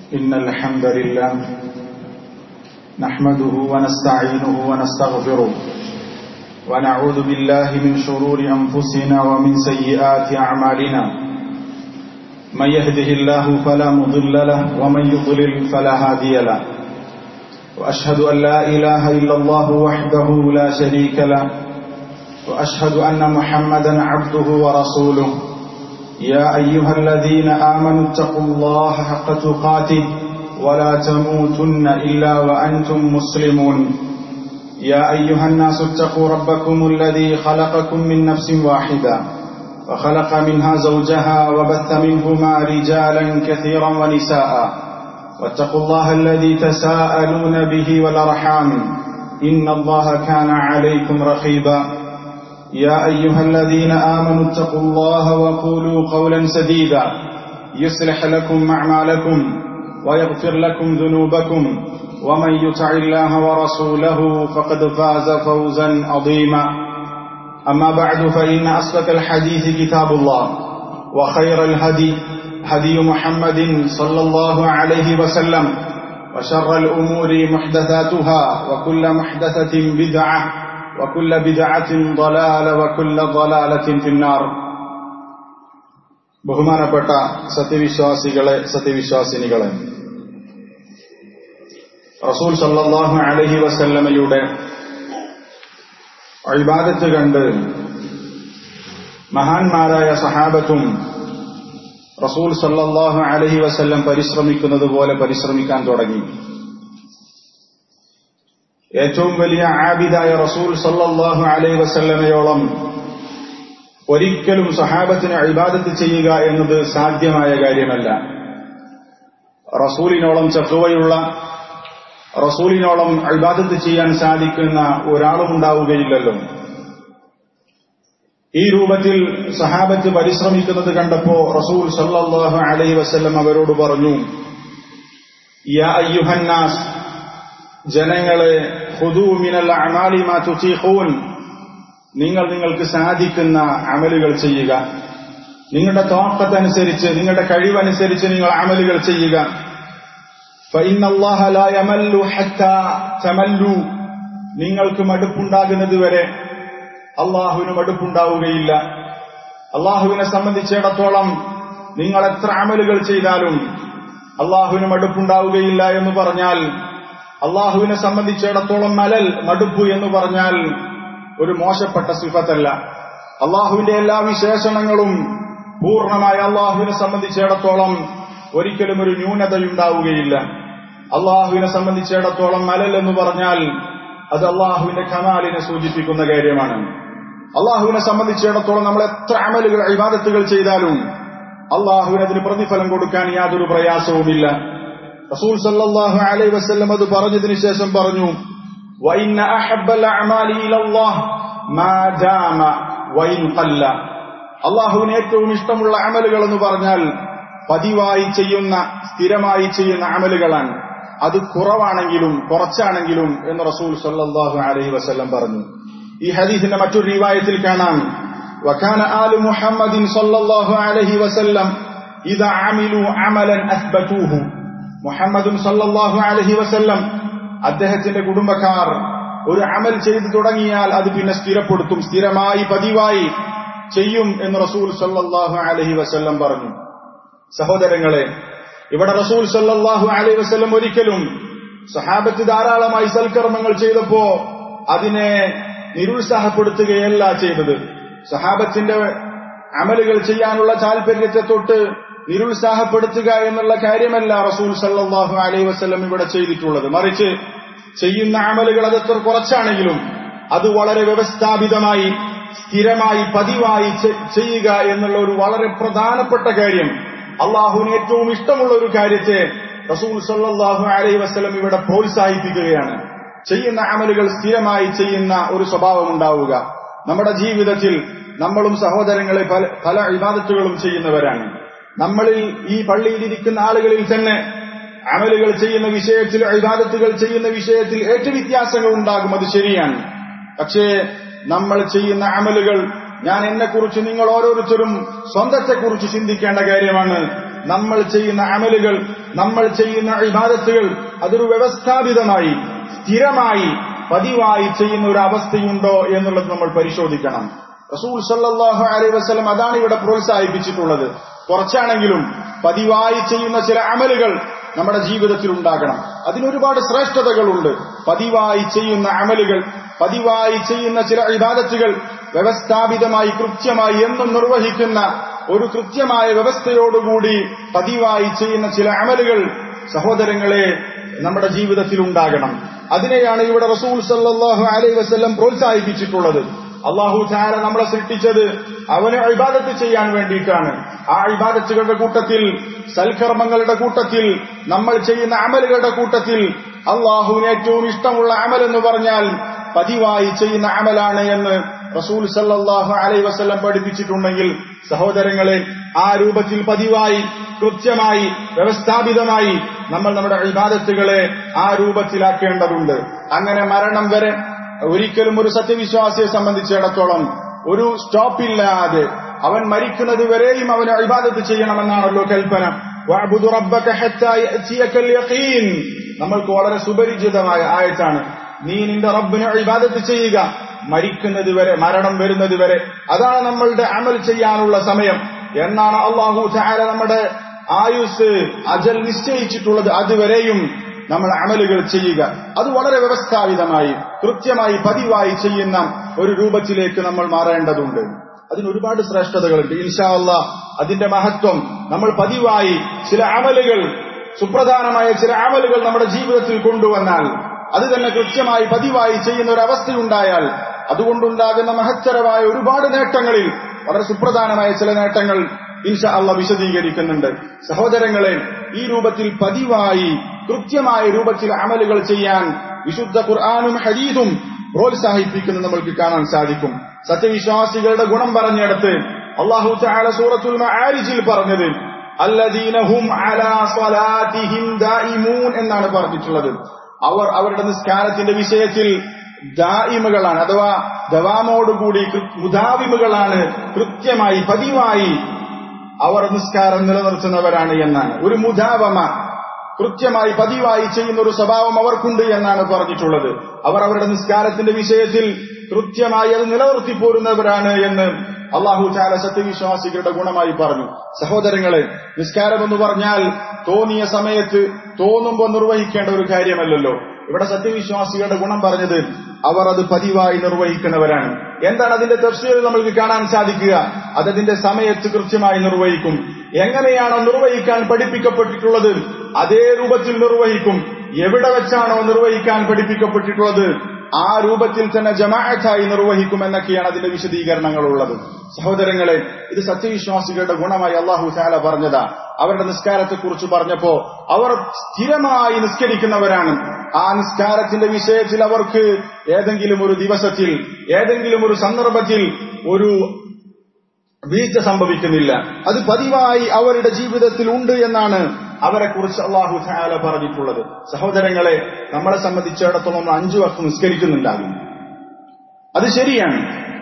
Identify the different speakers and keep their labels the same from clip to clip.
Speaker 1: إن الحمد لله نحمده ونستعينه ونستغفره ونعوذ بالله من شرور أنفسنا ومن سيئات أعمالنا من يهده الله فلا مضل له ومن يضلل فلا هادي له وأشهد أن لا إله إلا الله وحده لا شريك له وأشهد أن محمدا عبده ورسوله يا أيها الذين آمنوا اتقوا الله حق تقاته ولا تموتن إلا وأنتم مسلمون يا أيها الناس اتقوا ربكم الذي خلقكم من نفس واحدة وخلق منها زوجها وبث منهما رجالا كثيرا ونساء واتقوا الله الذي تساءلون به والأرحام إن الله كان عليكم رقيبا يا أيها الذين آمنوا اتقوا الله وقولوا قولا سديدا يصلح لكم أعمالكم ويغفر لكم ذنوبكم ومن يطع الله ورسوله فقد فاز فوزا عظيما أما بعد فإن أصدق الحديث كتاب الله وخير الهدي هدي محمد صلى الله عليه وسلم وشر الأمور محدثاتها وكل محدثة بدعة وكل بدعة ضلالة وكل ضلالة في النار ബഹുമാനപ്പെട്ട സത്യവിശ്വാസികളെ സത്യവിശ്വാസിനികളെ റസൂൽ സല്ലാഹു അലഹി വസല്ലമയുടെ അഴിബാദത്ത് കണ്ട് മഹാന്മാരായ സഹാബത്തും റസൂൽ സല്ലാഹു അലഹി വസല്ലം പരിശ്രമിക്കുന്നത് പോലെ പരിശ്രമിക്കാൻ തുടങ്ങി ഏറ്റവും വലിയ ആബിദായ റസൂൽ സല്ലാഹു അലൈ വസല്ലമയോളം ഒരിക്കലും സഹാബത്തിന് അഴിബാദത്ത് ചെയ്യുക എന്നത് സാധ്യമായ കാര്യമല്ല റസൂലിനോളം ചത്തുവയുള്ള റസൂലിനോളം അഴിബാദത്ത് ചെയ്യാൻ സാധിക്കുന്ന ഒരാളും ഉണ്ടാവുകയില്ലല്ലോ ഈ രൂപത്തിൽ സഹാബത്ത് പരിശ്രമിക്കുന്നത് കണ്ടപ്പോ റസൂൽ സല്ലാഹു അലൈ വസ്ല്ലം അവരോട് പറഞ്ഞു യാ അയ്യുഹന്നാസ് ജനങ്ങളെ ഹുദൂമിനൽ അമാലിമാ തുചീഖൂൻ നിങ്ങൾ നിങ്ങൾക്ക് സാധിക്കുന്ന അമലുകൾ ചെയ്യുക നിങ്ങളുടെ തോക്കത്തനുസരിച്ച് നിങ്ങളുടെ കഴിവനുസരിച്ച് നിങ്ങൾ അമലുകൾ ചെയ്യുക നിങ്ങൾക്ക് മടുപ്പുണ്ടാകുന്നത് വരെ അള്ളാഹുവിന് മടുപ്പുണ്ടാവുകയില്ല അള്ളാഹുവിനെ സംബന്ധിച്ചിടത്തോളം നിങ്ങൾ എത്ര അമലുകൾ ചെയ്താലും അള്ളാഹുവിന് മടുപ്പുണ്ടാവുകയില്ല എന്ന് പറഞ്ഞാൽ അള്ളാഹുവിനെ സംബന്ധിച്ചിടത്തോളം മലൽ മടുപ്പ് എന്ന് പറഞ്ഞാൽ ഒരു മോശപ്പെട്ട സിഫത്തല്ല അള്ളാഹുവിന്റെ എല്ലാ വിശേഷണങ്ങളും പൂർണ്ണമായ അള്ളാഹുവിനെ സംബന്ധിച്ചിടത്തോളം ഒരിക്കലും ഒരു ന്യൂനതയുണ്ടാവുകയില്ല അള്ളാഹുവിനെ സംബന്ധിച്ചിടത്തോളം മലൽ എന്ന് പറഞ്ഞാൽ അത് അള്ളാഹുവിന്റെ കമാലിനെ സൂചിപ്പിക്കുന്ന കാര്യമാണ് അള്ളാഹുവിനെ സംബന്ധിച്ചിടത്തോളം നമ്മൾ എത്ര അമലുകൾ ഇബാദത്തുകൾ ചെയ്താലും അള്ളാഹുവിന് അതിന് പ്രതിഫലം കൊടുക്കാൻ യാതൊരു പ്രയാസവുമില്ല റസൂൽ സല്ലല്ലാഹു അലൈഹി വസല്ലം അത് പറഞ്ഞതിന് ശേഷം പറഞ്ഞു വഇന്ന അഹബ്ബൽ അഅമാലി ഇലല്ലാഹ് മാ ദാമ വഇൻ ഖല്ല അള്ളാഹുവിന് ഏറ്റവും ഇഷ്ടമുള്ള അമലുകൾ എന്ന് പറഞ്ഞാൽ പതിവായി ചെയ്യുന്ന സ്ഥിരമായി ചെയ്യുന്ന അമലുകളാണ് അത് കുറവാണെങ്കിലും കുറച്ചാണെങ്കിലും എന്ന് റസൂൽ സല്ലല്ലാഹു അലൈഹി വസല്ലം പറഞ്ഞു ഈ ഹദീസിന്റെ മറ്റൊരു റിവായത്തിൽ കാണാം وكان آل محمد صلى الله عليه وسلم إذا عملوا عملا أثبتوه മുഹമ്മദും സല്ലല്ലാഹു അലഹി വസല്ലം അദ്ദേഹത്തിന്റെ കുടുംബക്കാർ ഒരു അമൽ ചെയ്തു തുടങ്ങിയാൽ അത് പിന്നെ സ്ഥിരപ്പെടുത്തും സ്ഥിരമായി പതിവായി ചെയ്യും എന്ന് റസൂൽ സല്ലല്ലാഹു അലഹി വസല്ലം പറഞ്ഞു സഹോദരങ്ങളെ ഇവിടെ റസൂൽ സല്ലല്ലാഹു അലൈഹി വസല്ലം ഒരിക്കലും സഹാബത്ത് ധാരാളമായി സൽക്കർമ്മങ്ങൾ ചെയ്തപ്പോ അതിനെ നിരുത്സാഹപ്പെടുത്തുകയല്ല ചെയ്തത് സഹാബത്തിന്റെ അമലുകൾ ചെയ്യാനുള്ള താല്പര്യത്തെ തൊട്ട് നിരുത്സാഹപ്പെടുത്തുക എന്നുള്ള കാര്യമല്ല റസൂൽ സല്ലാഹു അലൈഹി വസ്ലം ഇവിടെ ചെയ്തിട്ടുള്ളത് മറിച്ച് ചെയ്യുന്ന അമലുകൾ അതെത്ര കുറച്ചാണെങ്കിലും അത് വളരെ വ്യവസ്ഥാപിതമായി സ്ഥിരമായി പതിവായി ചെയ്യുക എന്നുള്ള ഒരു വളരെ പ്രധാനപ്പെട്ട കാര്യം അള്ളാഹുവിന് ഏറ്റവും ഇഷ്ടമുള്ള ഒരു കാര്യത്തെ റസൂൽ സല്ലാഹു അലൈഹി വസ്ലം ഇവിടെ പ്രോത്സാഹിപ്പിക്കുകയാണ് ചെയ്യുന്ന അമലുകൾ സ്ഥിരമായി ചെയ്യുന്ന ഒരു സ്വഭാവം ഉണ്ടാവുക നമ്മുടെ ജീവിതത്തിൽ നമ്മളും സഹോദരങ്ങളെ പല പല ഇബാദത്തുകളും ചെയ്യുന്നവരാണ് നമ്മളിൽ ഈ പള്ളിയിലിരിക്കുന്ന ആളുകളിൽ തന്നെ അമലുകൾ ചെയ്യുന്ന വിഷയത്തിൽ ഇബാദത്തുകൾ ചെയ്യുന്ന വിഷയത്തിൽ ഏറ്റവ്യത്യാസങ്ങൾ ഉണ്ടാകും അത് ശരിയാണ് പക്ഷേ നമ്മൾ ചെയ്യുന്ന അമലുകൾ ഞാൻ എന്നെക്കുറിച്ച് നിങ്ങൾ ഓരോരുത്തരും സ്വന്തത്തെക്കുറിച്ച് ചിന്തിക്കേണ്ട കാര്യമാണ് നമ്മൾ ചെയ്യുന്ന അമലുകൾ നമ്മൾ ചെയ്യുന്ന ഇബാദത്തുകൾ അതൊരു വ്യവസ്ഥാപിതമായി സ്ഥിരമായി പതിവായി ചെയ്യുന്ന ഒരു അവസ്ഥയുണ്ടോ എന്നുള്ളത് നമ്മൾ പരിശോധിക്കണം റസൂൽ സല്ലാഹു അലൈഹി വസ്ലം അതാണ് ഇവിടെ പ്രോത്സാഹിപ്പിച്ചിട്ടുള്ളത് കുറച്ചാണെങ്കിലും പതിവായി ചെയ്യുന്ന ചില അമലുകൾ നമ്മുടെ ജീവിതത്തിൽ ഉണ്ടാകണം അതിനൊരുപാട് ശ്രേഷ്ഠതകളുണ്ട് പതിവായി ചെയ്യുന്ന അമലുകൾ പതിവായി ചെയ്യുന്ന ചില ഇബാദത്തുകൾ വ്യവസ്ഥാപിതമായി കൃത്യമായി എന്നും നിർവഹിക്കുന്ന ഒരു കൃത്യമായ വ്യവസ്ഥയോടുകൂടി പതിവായി ചെയ്യുന്ന ചില അമലുകൾ സഹോദരങ്ങളെ നമ്മുടെ ജീവിതത്തിൽ ഉണ്ടാകണം അതിനെയാണ് ഇവിടെ റസൂൽ സല്ലാഹു അലൈഹി വസ്ല്ലം പ്രോത്സാഹിപ്പിച്ചിട്ടുള്ളത് അള്ളാഹു ചാര നമ്മളെ സൃഷ്ടിച്ചത് അവന് ഇബാദത്ത് ചെയ്യാൻ വേണ്ടിയിട്ടാണ് ആ ഇബാദത്തുകളുടെ കൂട്ടത്തിൽ സൽക്കർമ്മങ്ങളുടെ കൂട്ടത്തിൽ നമ്മൾ ചെയ്യുന്ന അമലുകളുടെ കൂട്ടത്തിൽ അള്ളാഹുവിന് ഏറ്റവും ഇഷ്ടമുള്ള അമൽ എന്ന് പറഞ്ഞാൽ പതിവായി ചെയ്യുന്ന അമലാണ് എന്ന് റസൂൽ സല്ലാഹു അലൈ വസ്ല്ലം പഠിപ്പിച്ചിട്ടുണ്ടെങ്കിൽ സഹോദരങ്ങളെ ആ രൂപത്തിൽ പതിവായി കൃത്യമായി വ്യവസ്ഥാപിതമായി നമ്മൾ നമ്മുടെ ഇബാദത്തുകളെ ആ രൂപത്തിലാക്കേണ്ടതുണ്ട് അങ്ങനെ മരണം വരെ ഒരിക്കലും ഒരു സത്യവിശ്വാസിയെ സംബന്ധിച്ചിടത്തോളം ഒരു സ്റ്റോപ്പില്ലാതെ അവൻ മരിക്കുന്നത് വരെയും അവന് ഇബാദത്ത് ചെയ്യണമെന്നാണല്ലോ കൽപ്പന നമ്മൾക്ക് വളരെ സുപരിചിതമായ ആയത്താണ് നീ നിന്റെ റബ്ബിന് ഇബാദത്ത് ചെയ്യുക മരിക്കുന്നത് വരെ മരണം വരുന്നത് വരെ അതാണ് നമ്മളുടെ അമൽ ചെയ്യാനുള്ള സമയം എന്നാണ് അള്ളാഹു ചാര നമ്മുടെ ആയുസ് അജൽ നിശ്ചയിച്ചിട്ടുള്ളത് അതുവരെയും നമ്മൾ അമലുകൾ ചെയ്യുക അത് വളരെ വ്യവസ്ഥാപിതമായി കൃത്യമായി പതിവായി ചെയ്യുന്ന ഒരു രൂപത്തിലേക്ക് നമ്മൾ മാറേണ്ടതുണ്ട് അതിന് ഒരുപാട് ശ്രേഷ്ഠതകളുണ്ട് ഇൻഷാ അല്ല അതിന്റെ മഹത്വം നമ്മൾ പതിവായി ചില അമലുകൾ സുപ്രധാനമായ ചില അമലുകൾ നമ്മുടെ ജീവിതത്തിൽ കൊണ്ടുവന്നാൽ അത് തന്നെ കൃത്യമായി പതിവായി ചെയ്യുന്ന ഒരു അവസ്ഥയുണ്ടായാൽ അതുകൊണ്ടുണ്ടാകുന്ന മഹത്തരമായ ഒരുപാട് നേട്ടങ്ങളിൽ വളരെ സുപ്രധാനമായ ചില നേട്ടങ്ങൾ ഇൻഷ അള്ള വിശദീകരിക്കുന്നുണ്ട് സഹോദരങ്ങളെ ഈ രൂപത്തിൽ പതിവായി കൃത്യമായ രൂപത്തിൽ അമലുകൾ ചെയ്യാൻ വിശുദ്ധ ഖുർആാനും ഹരീതും പ്രോത്സാഹിപ്പിക്കുന്നത് നമ്മൾക്ക് കാണാൻ സാധിക്കും സത്യവിശ്വാസികളുടെ ഗുണം പറഞ്ഞിടത്ത് അള്ളാഹു ചാല സൂറത്തുൽ ആരിജിൽ പറഞ്ഞത് അല്ലദീനഹും അലാ സ്വലാത്തിഹിം ദായിമൂൻ എന്നാണ് പറഞ്ഞിട്ടുള്ളത് അവർ അവരുടെ നിസ്കാരത്തിന്റെ വിഷയത്തിൽ ദായിമകളാണ് അഥവാ ദവാമോടുകൂടി മുദാവിമുകളാണ് കൃത്യമായി പതിവായി അവർ നിസ്കാരം നിലനിർത്തുന്നവരാണ് എന്നാണ് ഒരു മുദാവമ കൃത്യമായി പതിവായി ചെയ്യുന്ന ഒരു സ്വഭാവം അവർക്കുണ്ട് എന്നാണ് പറഞ്ഞിട്ടുള്ളത് അവർ അവരുടെ നിസ്കാരത്തിന്റെ വിഷയത്തിൽ കൃത്യമായി അത് നിലനിർത്തി പോരുന്നവരാണ് എന്ന് അള്ളാഹു ചാല സത്യവിശ്വാസികളുടെ ഗുണമായി പറഞ്ഞു സഹോദരങ്ങളെ നിസ്കാരം എന്ന് പറഞ്ഞാൽ തോന്നിയ സമയത്ത് തോന്നുമ്പോൾ നിർവഹിക്കേണ്ട ഒരു കാര്യമല്ലല്ലോ ഇവിടെ സത്യവിശ്വാസികളുടെ ഗുണം പറഞ്ഞത് അവർ അത് പതിവായി നിർവഹിക്കുന്നവരാണ് എന്താണ് അതിന്റെ തഫ്സീർ നമ്മൾക്ക് കാണാൻ സാധിക്കുക അതതിന്റെ സമയത്ത് കൃത്യമായി നിർവഹിക്കും എങ്ങനെയാണോ നിർവഹിക്കാൻ പഠിപ്പിക്കപ്പെട്ടിട്ടുള്ളത് അതേ രൂപത്തിൽ നിർവഹിക്കും എവിടെ വെച്ചാണോ നിർവഹിക്കാൻ പഠിപ്പിക്കപ്പെട്ടിട്ടുള്ളത് ആ രൂപത്തിൽ തന്നെ ജമാഅത്തായി നിർവഹിക്കും എന്നൊക്കെയാണ് അതിന്റെ വിശദീകരണങ്ങൾ ഉള്ളത് സഹോദരങ്ങളെ ഇത് സത്യവിശ്വാസികളുടെ ഗുണമായി അള്ളാഹു താല പറഞ്ഞതാ അവരുടെ നിസ്കാരത്തെ കുറിച്ച് പറഞ്ഞപ്പോ അവർ സ്ഥിരമായി നിസ്കരിക്കുന്നവരാണ് ആ നിസ്കാരത്തിന്റെ വിഷയത്തിൽ അവർക്ക് ഏതെങ്കിലും ഒരു ദിവസത്തിൽ ഏതെങ്കിലും ഒരു സന്ദർഭത്തിൽ ഒരു വീഴ്ച സംഭവിക്കുന്നില്ല അത് പതിവായി അവരുടെ ജീവിതത്തിൽ ഉണ്ട് എന്നാണ് അവരെ കുറിച്ച് അള്ളാഹു താല പറഞ്ഞിട്ടുള്ളത് സഹോദരങ്ങളെ നമ്മളെ സംബന്ധിച്ചിടത്തോളം നമ്മൾ അഞ്ചു വക്ത് നിസ്കരിക്കുന്നുണ്ടാകും അത് ശരിയാണ്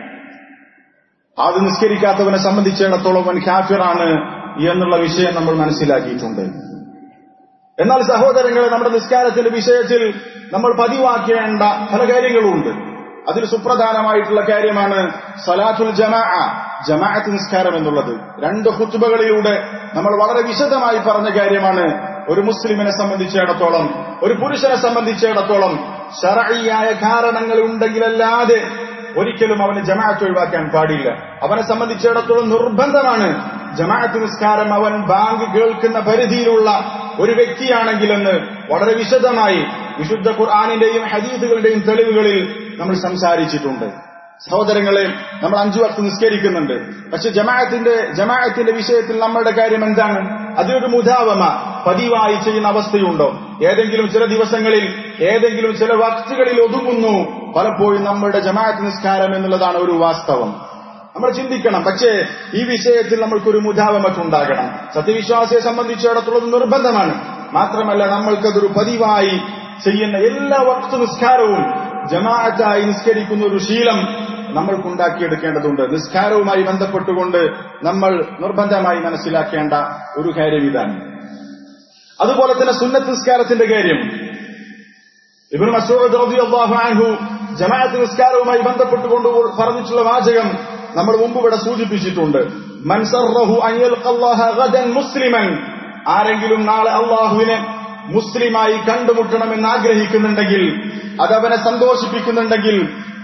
Speaker 1: അത് നിസ്കരിക്കാത്തവനെ സംബന്ധിച്ചിടത്തോളം അവൻ ഖാഫിറാണ് എന്നുള്ള വിഷയം നമ്മൾ മനസ്സിലാക്കിയിട്ടുണ്ട് എന്നാൽ സഹോദരങ്ങളെ നമ്മുടെ നിസ്കാരത്തിന്റെ വിഷയത്തിൽ നമ്മൾ പതിവാക്കേണ്ട പല കാര്യങ്ങളുമുണ്ട് അതിൽ സുപ്രധാനമായിട്ടുള്ള കാര്യമാണ് സലാത്തുൽ ജമാ ജമാഅത്ത് നിസ്കാരം എന്നുള്ളത് രണ്ട് ഹുത്തുബകളിലൂടെ നമ്മൾ വളരെ വിശദമായി പറഞ്ഞ കാര്യമാണ് ഒരു മുസ്ലിമിനെ സംബന്ധിച്ചിടത്തോളം ഒരു പുരുഷനെ സംബന്ധിച്ചിടത്തോളം ശറയ്യായ കാരണങ്ങൾ ഉണ്ടെങ്കിലല്ലാതെ ഒരിക്കലും അവന് ജമാഅത്ത് ഒഴിവാക്കാൻ പാടില്ല അവനെ സംബന്ധിച്ചിടത്തോളം നിർബന്ധമാണ് ജമാഅത്ത് നിസ്കാരം അവൻ ബാങ്ക് കേൾക്കുന്ന പരിധിയിലുള്ള ഒരു വ്യക്തിയാണെങ്കിലെന്ന് വളരെ വിശദമായി വിശുദ്ധ ഖുർആാനിന്റെയും ഹദീസുകളുടെയും തെളിവുകളിൽ നമ്മൾ സംസാരിച്ചിട്ടുണ്ട് സഹോദരങ്ങളെ നമ്മൾ അഞ്ചു വക്ത് നിസ്കരിക്കുന്നുണ്ട് പക്ഷെ ജമാഅത്തിന്റെ ജമാഅത്തിന്റെ വിഷയത്തിൽ നമ്മളുടെ കാര്യം എന്താണ് അതിനൊരു മുതാവമ പതിവായി ചെയ്യുന്ന അവസ്ഥയുണ്ടോ ഏതെങ്കിലും ചില ദിവസങ്ങളിൽ ഏതെങ്കിലും ചില വക്തുകളിൽ ഒതുങ്ങുന്നു പലപ്പോഴും നമ്മളുടെ ജമാഅത്ത് നിസ്കാരം എന്നുള്ളതാണ് ഒരു വാസ്തവം നമ്മൾ ചിന്തിക്കണം പക്ഷേ ഈ വിഷയത്തിൽ നമ്മൾക്കൊരു മുതാവമത്തുണ്ടാകണം സത്യവിശ്വാസിയെ സംബന്ധിച്ചിടത്തോളം നിർബന്ധമാണ് മാത്രമല്ല നമ്മൾക്കതൊരു പതിവായി ചെയ്യുന്ന എല്ലാ വക്തു നിസ്കാരവും ജമാഅത്തായി നിസ്കരിക്കുന്ന ഒരു ശീലം നമ്മൾക്കുണ്ടാക്കിയെടുക്കേണ്ടതുണ്ട് നിസ്കാരവുമായി ബന്ധപ്പെട്ടുകൊണ്ട് നമ്മൾ നിർബന്ധമായി മനസ്സിലാക്കേണ്ട ഒരു കാര്യം ഇതാണ് അതുപോലെ തന്നെ സുന്നത്ത് നിസ്കാരത്തിന്റെ കാര്യം ഇബ്നു മസ്ഊദ് റളിയല്ലാഹു അൻഹു ജമാഅത്ത് നിസ്കാരവുമായി ബന്ധപ്പെട്ടുകൊണ്ട് പറഞ്ഞിട്ടുള്ള വാചകം നമ്മൾ മുമ്പ് ഇവിടെ സൂചിപ്പിച്ചിട്ടുണ്ട് മൻ സർറഹു അൻ യൽഖല്ലാഹ ഗദൻ മുസ്ലിമൻ ആരെങ്കിലും നാളെ അള്ളാഹുവിനെ മുസ്ലിമായി കണ്ടുമുട്ടണമെന്ന് ആഗ്രഹിക്കുന്നുണ്ടെങ്കിൽ അതവനെ സന്തോഷിപ്പിക്കുന്നുണ്ടെങ്കിൽ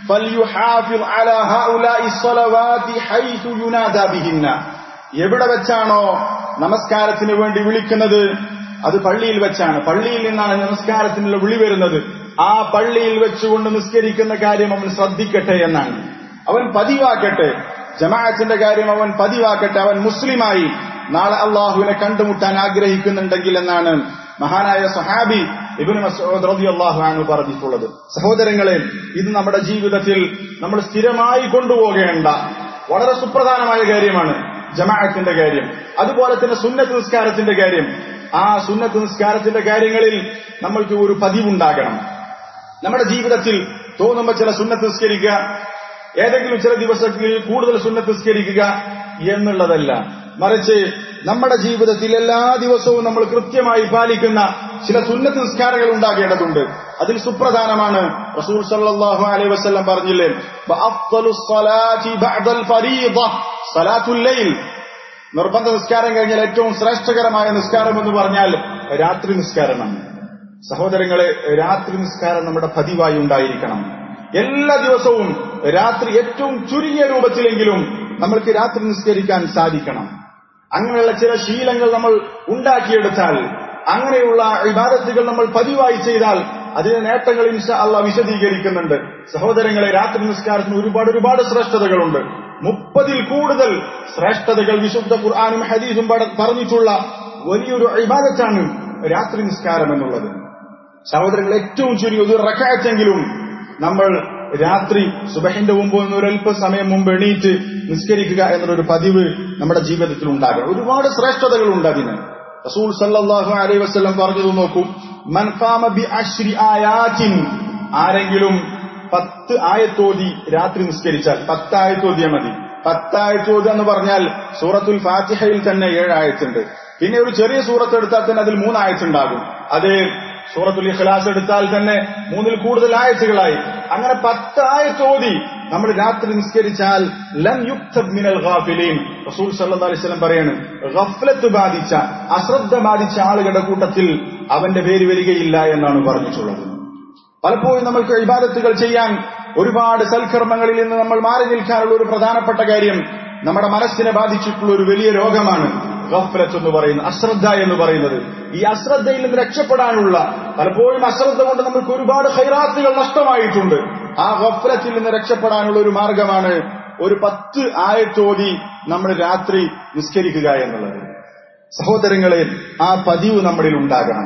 Speaker 1: فليحافظ على هؤلاء الصلوات حيث ينادى بهن എവിടെ വെച്ചാണോ നമസ്കാരത്തിന് വേണ്ടി വിളിക്കുന്നത് അത് പള്ളിയിൽ വെച്ചാണ് പള്ളിയിൽ നിന്നാണ് നമസ്കാരത്തിനുള്ള വിളി വരുന്നത് ആ പള്ളിയിൽ വെച്ചുകൊണ്ട് നിസ്കരിക്കുന്ന കാര്യം അവൻ ശ്രദ്ധിക്കട്ടെ എന്നാണ് അവൻ പതിവാക്കട്ടെ ജമാഅത്തിന്റെ കാര്യം അവൻ പതിവാക്കട്ടെ അവൻ മുസ്ലിമായി നാളെ അള്ളാഹുവിനെ കണ്ടുമുട്ടാൻ ആഗ്രഹിക്കുന്നുണ്ടെങ്കിൽ എന്നാണ് മഹാനായ സഹാബി ഇബിന് മസൂദ് റളിയല്ലാഹു അൻഹു പറഞ്ഞിട്ടുള്ളത് സഹോദരങ്ങളെ ഇത് നമ്മുടെ ജീവിതത്തിൽ നമ്മൾ സ്ഥിരമായി കൊണ്ടുപോകേണ്ട വളരെ സുപ്രധാനമായ കാര്യമാണ് ജമാഅത്തിന്റെ കാര്യം അതുപോലെ തന്നെ സുന്നത്ത് നിസ്കാരത്തിന്റെ കാര്യം ആ സുന്നത്ത് നിസ്കാരത്തിന്റെ കാര്യങ്ങളിൽ നമ്മൾക്ക് ഒരു പതിവുണ്ടാകണം നമ്മുടെ ജീവിതത്തിൽ തോന്നുമ്പോൾ ചില സുന്നത്ത് നിസ്കരിക്കുക ഏതെങ്കിലും ചില ദിവസങ്ങളിൽ കൂടുതൽ സുന്നത്ത് നിസ്കരിക്കുക എന്നുള്ളതല്ല മറിച്ച് നമ്മുടെ ജീവിതത്തിൽ എല്ലാ ദിവസവും നമ്മൾ കൃത്യമായി പാലിക്കുന്ന ചില സുന്നത്ത് നിസ്കാരങ്ങൾ ഉണ്ടാകേണ്ടതുണ്ട് അതിൽ സുപ്രധാനമാണ് റസൂൽ സല്ലല്ലാഹു അലൈഹി വസല്ലം പറഞ്ഞില്ലേ ബഅഫ്ദലുസ് സ്വലാത്തി ബഅദൽ ഫരീദ സലാത്തുൽ ലൈൽ നിർബന്ധ നിസ്കാരം കഴിഞ്ഞാൽ ഏറ്റവും ശ്രേഷ്ഠകരമായ നിസ്കാരം എന്ന് പറഞ്ഞാൽ രാത്രി നിസ്കാരമാണ് സഹോദരങ്ങളെ രാത്രി നിസ്കാരം നമ്മുടെ പതിവായി ഉണ്ടായിരിക്കണം എല്ലാ ദിവസവും രാത്രി ഏറ്റവും ചുരുങ്ങിയ രൂപത്തിലെങ്കിലും നമ്മൾക്ക് രാത്രി നിസ്കരിക്കാൻ സാധിക്കണം അങ്ങനെയുള്ള ചില ശീലങ്ങൾ നമ്മൾ ഉണ്ടാക്കിയെടുത്താൽ അങ്ങനെയുള്ള ഇബാദത്തുകൾ നമ്മൾ പതിവായി ചെയ്താൽ അതിന് നേട്ടങ്ങൾ ഇൻഷ അള്ള വിശദീകരിക്കുന്നുണ്ട് സഹോദരങ്ങളെ രാത്രി നിസ്കാരത്തിന് ഒരുപാട് ഒരുപാട് ശ്രേഷ്ഠതകളുണ്ട് മുപ്പതിൽ കൂടുതൽ ശ്രേഷ്ഠതകൾ വിശുദ്ധ ഖുർആാനും ഹദീസും പറഞ്ഞിട്ടുള്ള വലിയൊരു ഇബാദത്താണ് രാത്രി നിസ്കാരം എന്നുള്ളത് സഹോദരങ്ങൾ ഏറ്റവും ചുരുങ്ങിയ ഒരു റക്കാറ്റെങ്കിലും നമ്മൾ രാത്രി സുബഹിന്റെ മുമ്പ് ഒരൽപ്പ സമയം മുമ്പ് എണീറ്റ് നിസ്കരിക്കുക എന്നൊരു പതിവ് നമ്മുടെ ജീവിതത്തിൽ ഉണ്ടാകണം ഒരുപാട് ശ്രേഷ്ഠതകളുണ്ട് അതിന് റസൂൽ സല്ലല്ലാഹു അലൈഹി വസല്ലം പറഞ്ഞത് നോക്കൂ മൻ ഖാമ ബി അശ്രി ആയാത്തിൻ ആരെങ്കിലും പത്ത് ആയത്തോതി രാത്രി നിസ്കരിച്ചാൽ പത്ത് ആയത്തോതിയ മതി പത്തായത്തോതി എന്ന് പറഞ്ഞാൽ സൂറത്തുൽ ഫാത്തിഹയിൽ തന്നെ ഏഴ് ആയത്തുണ്ട് പിന്നെ ഒരു ചെറിയ സൂറത്ത് എടുത്താൽ തന്നെ അതിൽ മൂന്നായത്തുണ്ടാകും അതേ സൂറത്തുൽ ഇഖ്ലാസ് എടുത്താൽ തന്നെ മൂന്നിൽ കൂടുതൽ ആയത്തുകളായി അങ്ങനെ പത്തായത്തോതി നമ്മൾ രാത്രി നിസ്കരിച്ചാൽ ലം യുക്തബ് മിനൽ ഗാഫിലീൻ റസൂൽ സല്ലല്ലാഹു അലൈഹി വസല്ലം പറയാണ് ഗഫ്ലത്ത് ബാധിച്ച അശ്രദ്ധ ബാധിച്ച ആളുകളുടെ കൂട്ടത്തിൽ അവന്റെ പേര് വരികയില്ല എന്നാണ് പറഞ്ഞിട്ടുള്ളത് പലപ്പോഴും നമ്മൾക്ക് ഇബാദത്തുകൾ ചെയ്യാൻ ഒരുപാട് സൽക്കർമ്മങ്ങളിൽ നിന്ന് നമ്മൾ മാറി നിൽക്കാനുള്ള ഒരു പ്രധാനപ്പെട്ട കാര്യം നമ്മുടെ മനസ്സിനെ ബാധിച്ചിട്ടുള്ള ഒരു വലിയ രോഗമാണ് ഗഫ്ലത്ത് എന്ന് പറയുന്നത് അശ്രദ്ധ എന്ന് പറയുന്നത് ഈ അശ്രദ്ധയിൽ നിന്ന് രക്ഷപ്പെടാനുള്ള പലപ്പോഴും അശ്രദ്ധ കൊണ്ട് നമുക്ക് ഒരുപാട് ഹൈറാത്തുകൾ നഷ്ടമായിട്ടുണ്ട് ആ ഗഫ്ലത്തിൽ നിന്ന് രക്ഷപ്പെടാനുള്ള ഒരു മാർഗമാണ് ഒരു പത്ത് ആയത്തോതി നമ്മൾ രാത്രി നിസ്കരിക്കുക എന്നുള്ളത് സഹോദരങ്ങളെ ആ പതിവ് നമ്മളിൽ ഉണ്ടാകണം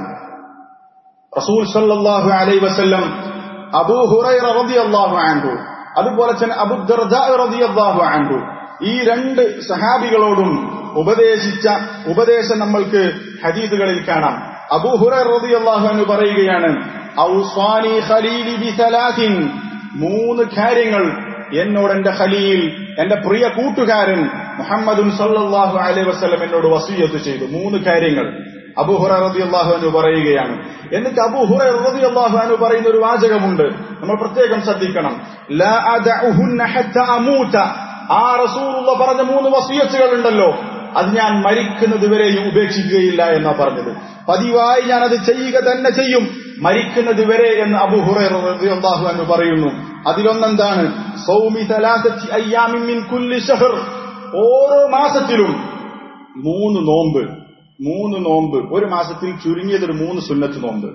Speaker 1: റസൂൽ സല്ലല്ലാഹു അലൈഹി വസല്ലം അബൂ ഹുറൈറ റളിയല്ലാഹു അൻഹു അതുപോലെ തന്നെ അബു ദർദാ റളിയല്ലാഹു അൻഹു ഈ രണ്ട് സഹാബികളോടും ഉപദേശിച്ച ഉപദേശം നമ്മൾക്ക് ഹദീസുകളിൽ കാണാം അബൂ ഹുറൈറ റളിയല്ലാഹു അൻഹു പറയുകയാണ് ഔസാനി ഖലീലി ബിസലാത്തിൻ മൂന്ന് കാര്യങ്ങൾ എന്നോട് എന്റെ ഖലീൽ എന്റെ പ്രിയ കൂട്ടുകാരൻ മുഹമ്മദുൻ സല്ലല്ലാഹു അലൈഹി വസല്ലം എന്നോട് വസീയത്ത് ചെയ്തു മൂന്ന് കാര്യങ്ങൾ അബുഹുറ റളിയല്ലാഹു അൻഹു പറയുകയാണ് എന്നിട്ട് അബുഹുറ റളിയല്ലാഹു അൻഹു പറയുന്ന ഒരു വാചകമുണ്ട് നമ്മൾ പ്രത്യേകം ശ്രദ്ധിക്കണം ലാ അദഉഹുന്ന ഹത്ത അമൂത ആ റസൂലുള്ള പറഞ്ഞ മൂന്ന് വസിയത്തുകൾ ഉണ്ടല്ലോ അത് ഞാൻ മരിക്കുന്നത് വരെയും ഉപേക്ഷിക്കുകയില്ല എന്നാ പറഞ്ഞത് പതിവായി ഞാൻ അത് ചെയ്യുക തന്നെ ചെയ്യും മരിക്കുന്നത് വരെ എന്ന് അബുഹുറ റളിയല്ലാഹു അൻഹു പറയുന്നു അതിലൊന്നെന്താണ് സൗമി തലാസത്തി അയ്യാമിൻ മിൻ കുല്ലി ഷഹർ ഓരോ മാസത്തിലും മൂന്ന് നോമ്പ് മൂന്ന് നോമ്പ് ഒരു മാസത്തിൽ ചുരുങ്ങിയത് ഒരു മൂന്ന് സുന്നത്ത് നോമ്പ്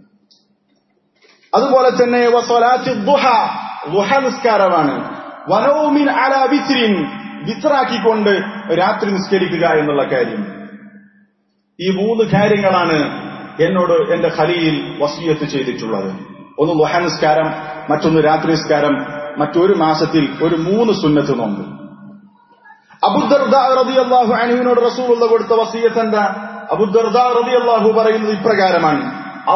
Speaker 1: അതുപോലെ തന്നെ ദുഹ നിസ്കാരമാണ് വനൗമിൻ അല വിത്രിൻ വിത്രാക്കിക്കൊണ്ട് രാത്രി നിസ്കരിക്കുക എന്നുള്ള കാര്യം ഈ മൂന്ന് കാര്യങ്ങളാണ് എന്നോട് എന്റെ ഖലീൽ വസീയത്ത് ചെയ്തിട്ടുള്ളത് ഒന്ന് ദുഹ നിസ്കാരം മറ്റൊന്ന് രാത്രി നിസ്കാരം മറ്റൊരു മാസത്തിൽ ഒരു മൂന്ന് സുന്നത്ത് നോമ്പ് അബുദർദാഹു അനുവിനോട് റസൂലുള്ള കൊടുത്ത വസീയത്ത് എന്താ അബുദർദാഹു പറയുന്നത് ഇപ്രകാരമാണ്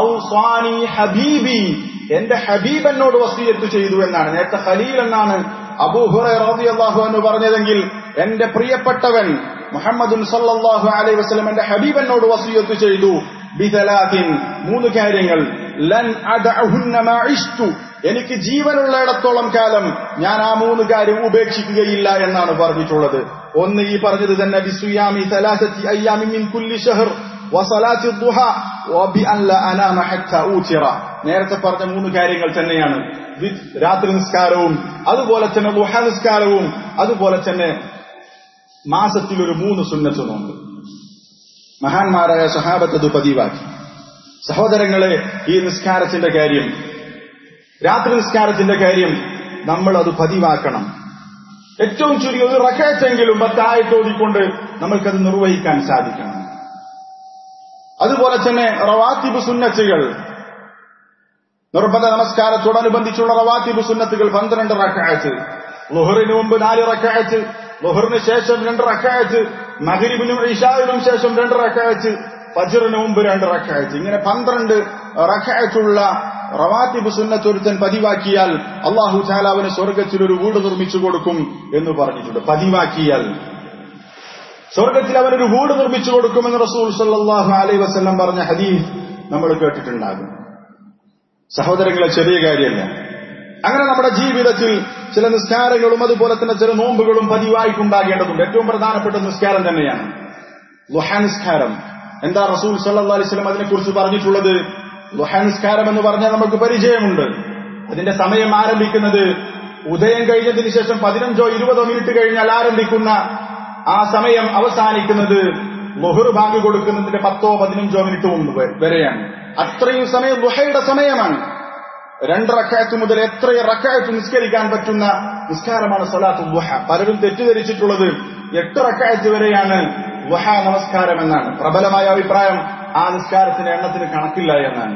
Speaker 1: ഔസാനി ഹബീബി എന്റെ ഹബീബ് എന്നോട് വസീയത്ത് ചെയ്തു എന്നാണ് നേരത്തെ ഖലീൽ എന്നാണ് അബൂഹുറു എന്ന് പറഞ്ഞതെങ്കിൽ എന്റെ പ്രിയപ്പെട്ടവൻ മുഹമ്മദുൻ സല്ലല്ലാഹു അലൈഹി വസല്ലം എന്റെ ഹബീബനോട് വസിയത്ത് ചെയ്തു ബിതലാത്തിൻ മൂന്ന് കാര്യങ്ങൾ ലൻ അദഅഹുന്ന മാ ഇഷ്തു എനിക്ക് ജീവനുള്ളിടത്തോളം കാലം ഞാൻ ആ മൂന്ന് കാര്യം ഉപേക്ഷിക്കുകയില്ല എന്നാണ് പറഞ്ഞിട്ടുള്ളത് ഒന്ന് ഈ പറഞ്ഞത് തന്നെ ബിസുയാമി തലാസത്തി അയ്യാമി മിൻ കുല്ലി ഷഹർ വസലാത്തി ദുഹ വബിഅൻ ല അനാമ ഹത്ത ഊതിറ നേരത്തെ പറഞ്ഞ മൂന്ന് കാര്യങ്ങൾ തന്നെയാണ് വി- രാത്രി നിസ്കാരവും അതുപോലെ തന്നെ ദുഹ നിസ്കാരവും അതുപോലെ തന്നെ മാസത്തിൽ ഒരു മൂന്ന് സുന്നത്ത് നോമ്പ് മഹാന്മാരായ സഹാബത്ത് അത് പതിവാക്കി സഹോദരങ്ങളെ ഈ നിസ്കാരത്തിന്റെ കാര്യം രാത്രി നിസ്കാരത്തിന്റെ കാര്യം നമ്മൾ അത് പതിവാക്കണം ഏറ്റവും ചുരുങ്ങിയ ഒരു റക്കയത്തെങ്കിലും പത്തായത്ത് ഓതിക്കൊണ്ട് നമ്മൾക്കത് നിർവഹിക്കാൻ സാധിക്കണം അതുപോലെ തന്നെ റവാത്തിബ് സുന്നത്തുകൾ നിർബന്ധ നമസ്കാരത്തോടനുബന്ധിച്ചുള്ള റവാത്തിബ് സുന്നത്തുകൾ പന്ത്രണ്ട് റക്കായത്ത് ലുഹറിന് മുമ്പ് നാല് റക്കായത്ത് ലുഹറിന് ശേഷം രണ്ട് റക്കായത്ത് മകരിബിനും ഇഷാവിനും ശേഷം രണ്ട് റക്കായത്ത് ഫജറിന് മുമ്പ് രണ്ട് റക്കായത്ത് ഇങ്ങനെ പന്ത്രണ്ട് റക്കായത്തുള്ള റവാത്തിബ് സുന്നത്ത് ഒരുത്തൻ പതിവാക്കിയാൽ അള്ളാഹു ചാലാവിന് സ്വർഗത്തിൽ ഒരു വീട് നിർമ്മിച്ചു കൊടുക്കും എന്ന് പറഞ്ഞിട്ടുണ്ട് പതിവാക്കിയാൽ സ്വർഗത്തിൽ അവനൊരു വീട് നിർമ്മിച്ചു കൊടുക്കുമെന്ന് റസൂൽ സല്ലല്ലാഹു അലൈഹി വസല്ലം പറഞ്ഞ ഹദീസ് നമ്മൾ കേട്ടിട്ടുണ്ടാകും സഹോദരങ്ങളെ ചെറിയ കാര്യമല്ല അങ്ങനെ നമ്മുടെ ജീവിതത്തിൽ ചില നിസ്കാരങ്ങളും അതുപോലെ തന്നെ ചില നോമ്പുകളും പതിവായിട്ടുണ്ടാകേണ്ടതുണ്ട് ഏറ്റവും പ്രധാനപ്പെട്ട നിസ്കാരം തന്നെയാണ് ലുഹാ നിസ്കാരം എന്താ റസൂൽ സല്ലല്ലാഹു അലൈഹി വസല്ലം അതിനെക്കുറിച്ച് പറഞ്ഞിട്ടുള്ളത് ലുഹാ നിസ്കാരം എന്ന് പറഞ്ഞാൽ നമുക്ക് പരിചയമുണ്ട് അതിന്റെ സമയം ആരംഭിക്കുന്നത് ഉദയം കഴിഞ്ഞതിന് ശേഷം പതിനഞ്ചോ ഇരുപതോ മിനിറ്റ് കഴിഞ്ഞാൽ ആരംഭിക്കുന്ന ആ സമയം അവസാനിക്കുന്നത് ലൊഹർ ബാങ്ക് കൊടുക്കുന്നതിന്റെ പത്തോ പതിനഞ്ചോ മിനിറ്റ് മുമ്പ് വരെ- വരെയാണ് അത്രയും സമയം ലുഹയുടെ സമയമാണ് രണ്ട് റക്കായത്ത് മുതൽ എത്ര റക്കായത്ത് നിസ്കരിക്കാൻ പറ്റുന്ന നിസ്കാരമാണ് സലാത്ത് ലുഹ പലരും തെറ്റിദ്ധരിച്ചിട്ടുള്ളത് എട്ട് റക്കായത്ത് വരെയാണ് ലുഹ നമസ്കാരം എന്നാണ് പ്രബലമായ അഭിപ്രായം ആ നിസ്കാരത്തിന്റെ എണ്ണത്തിന് കണക്കില്ല എന്നാണ്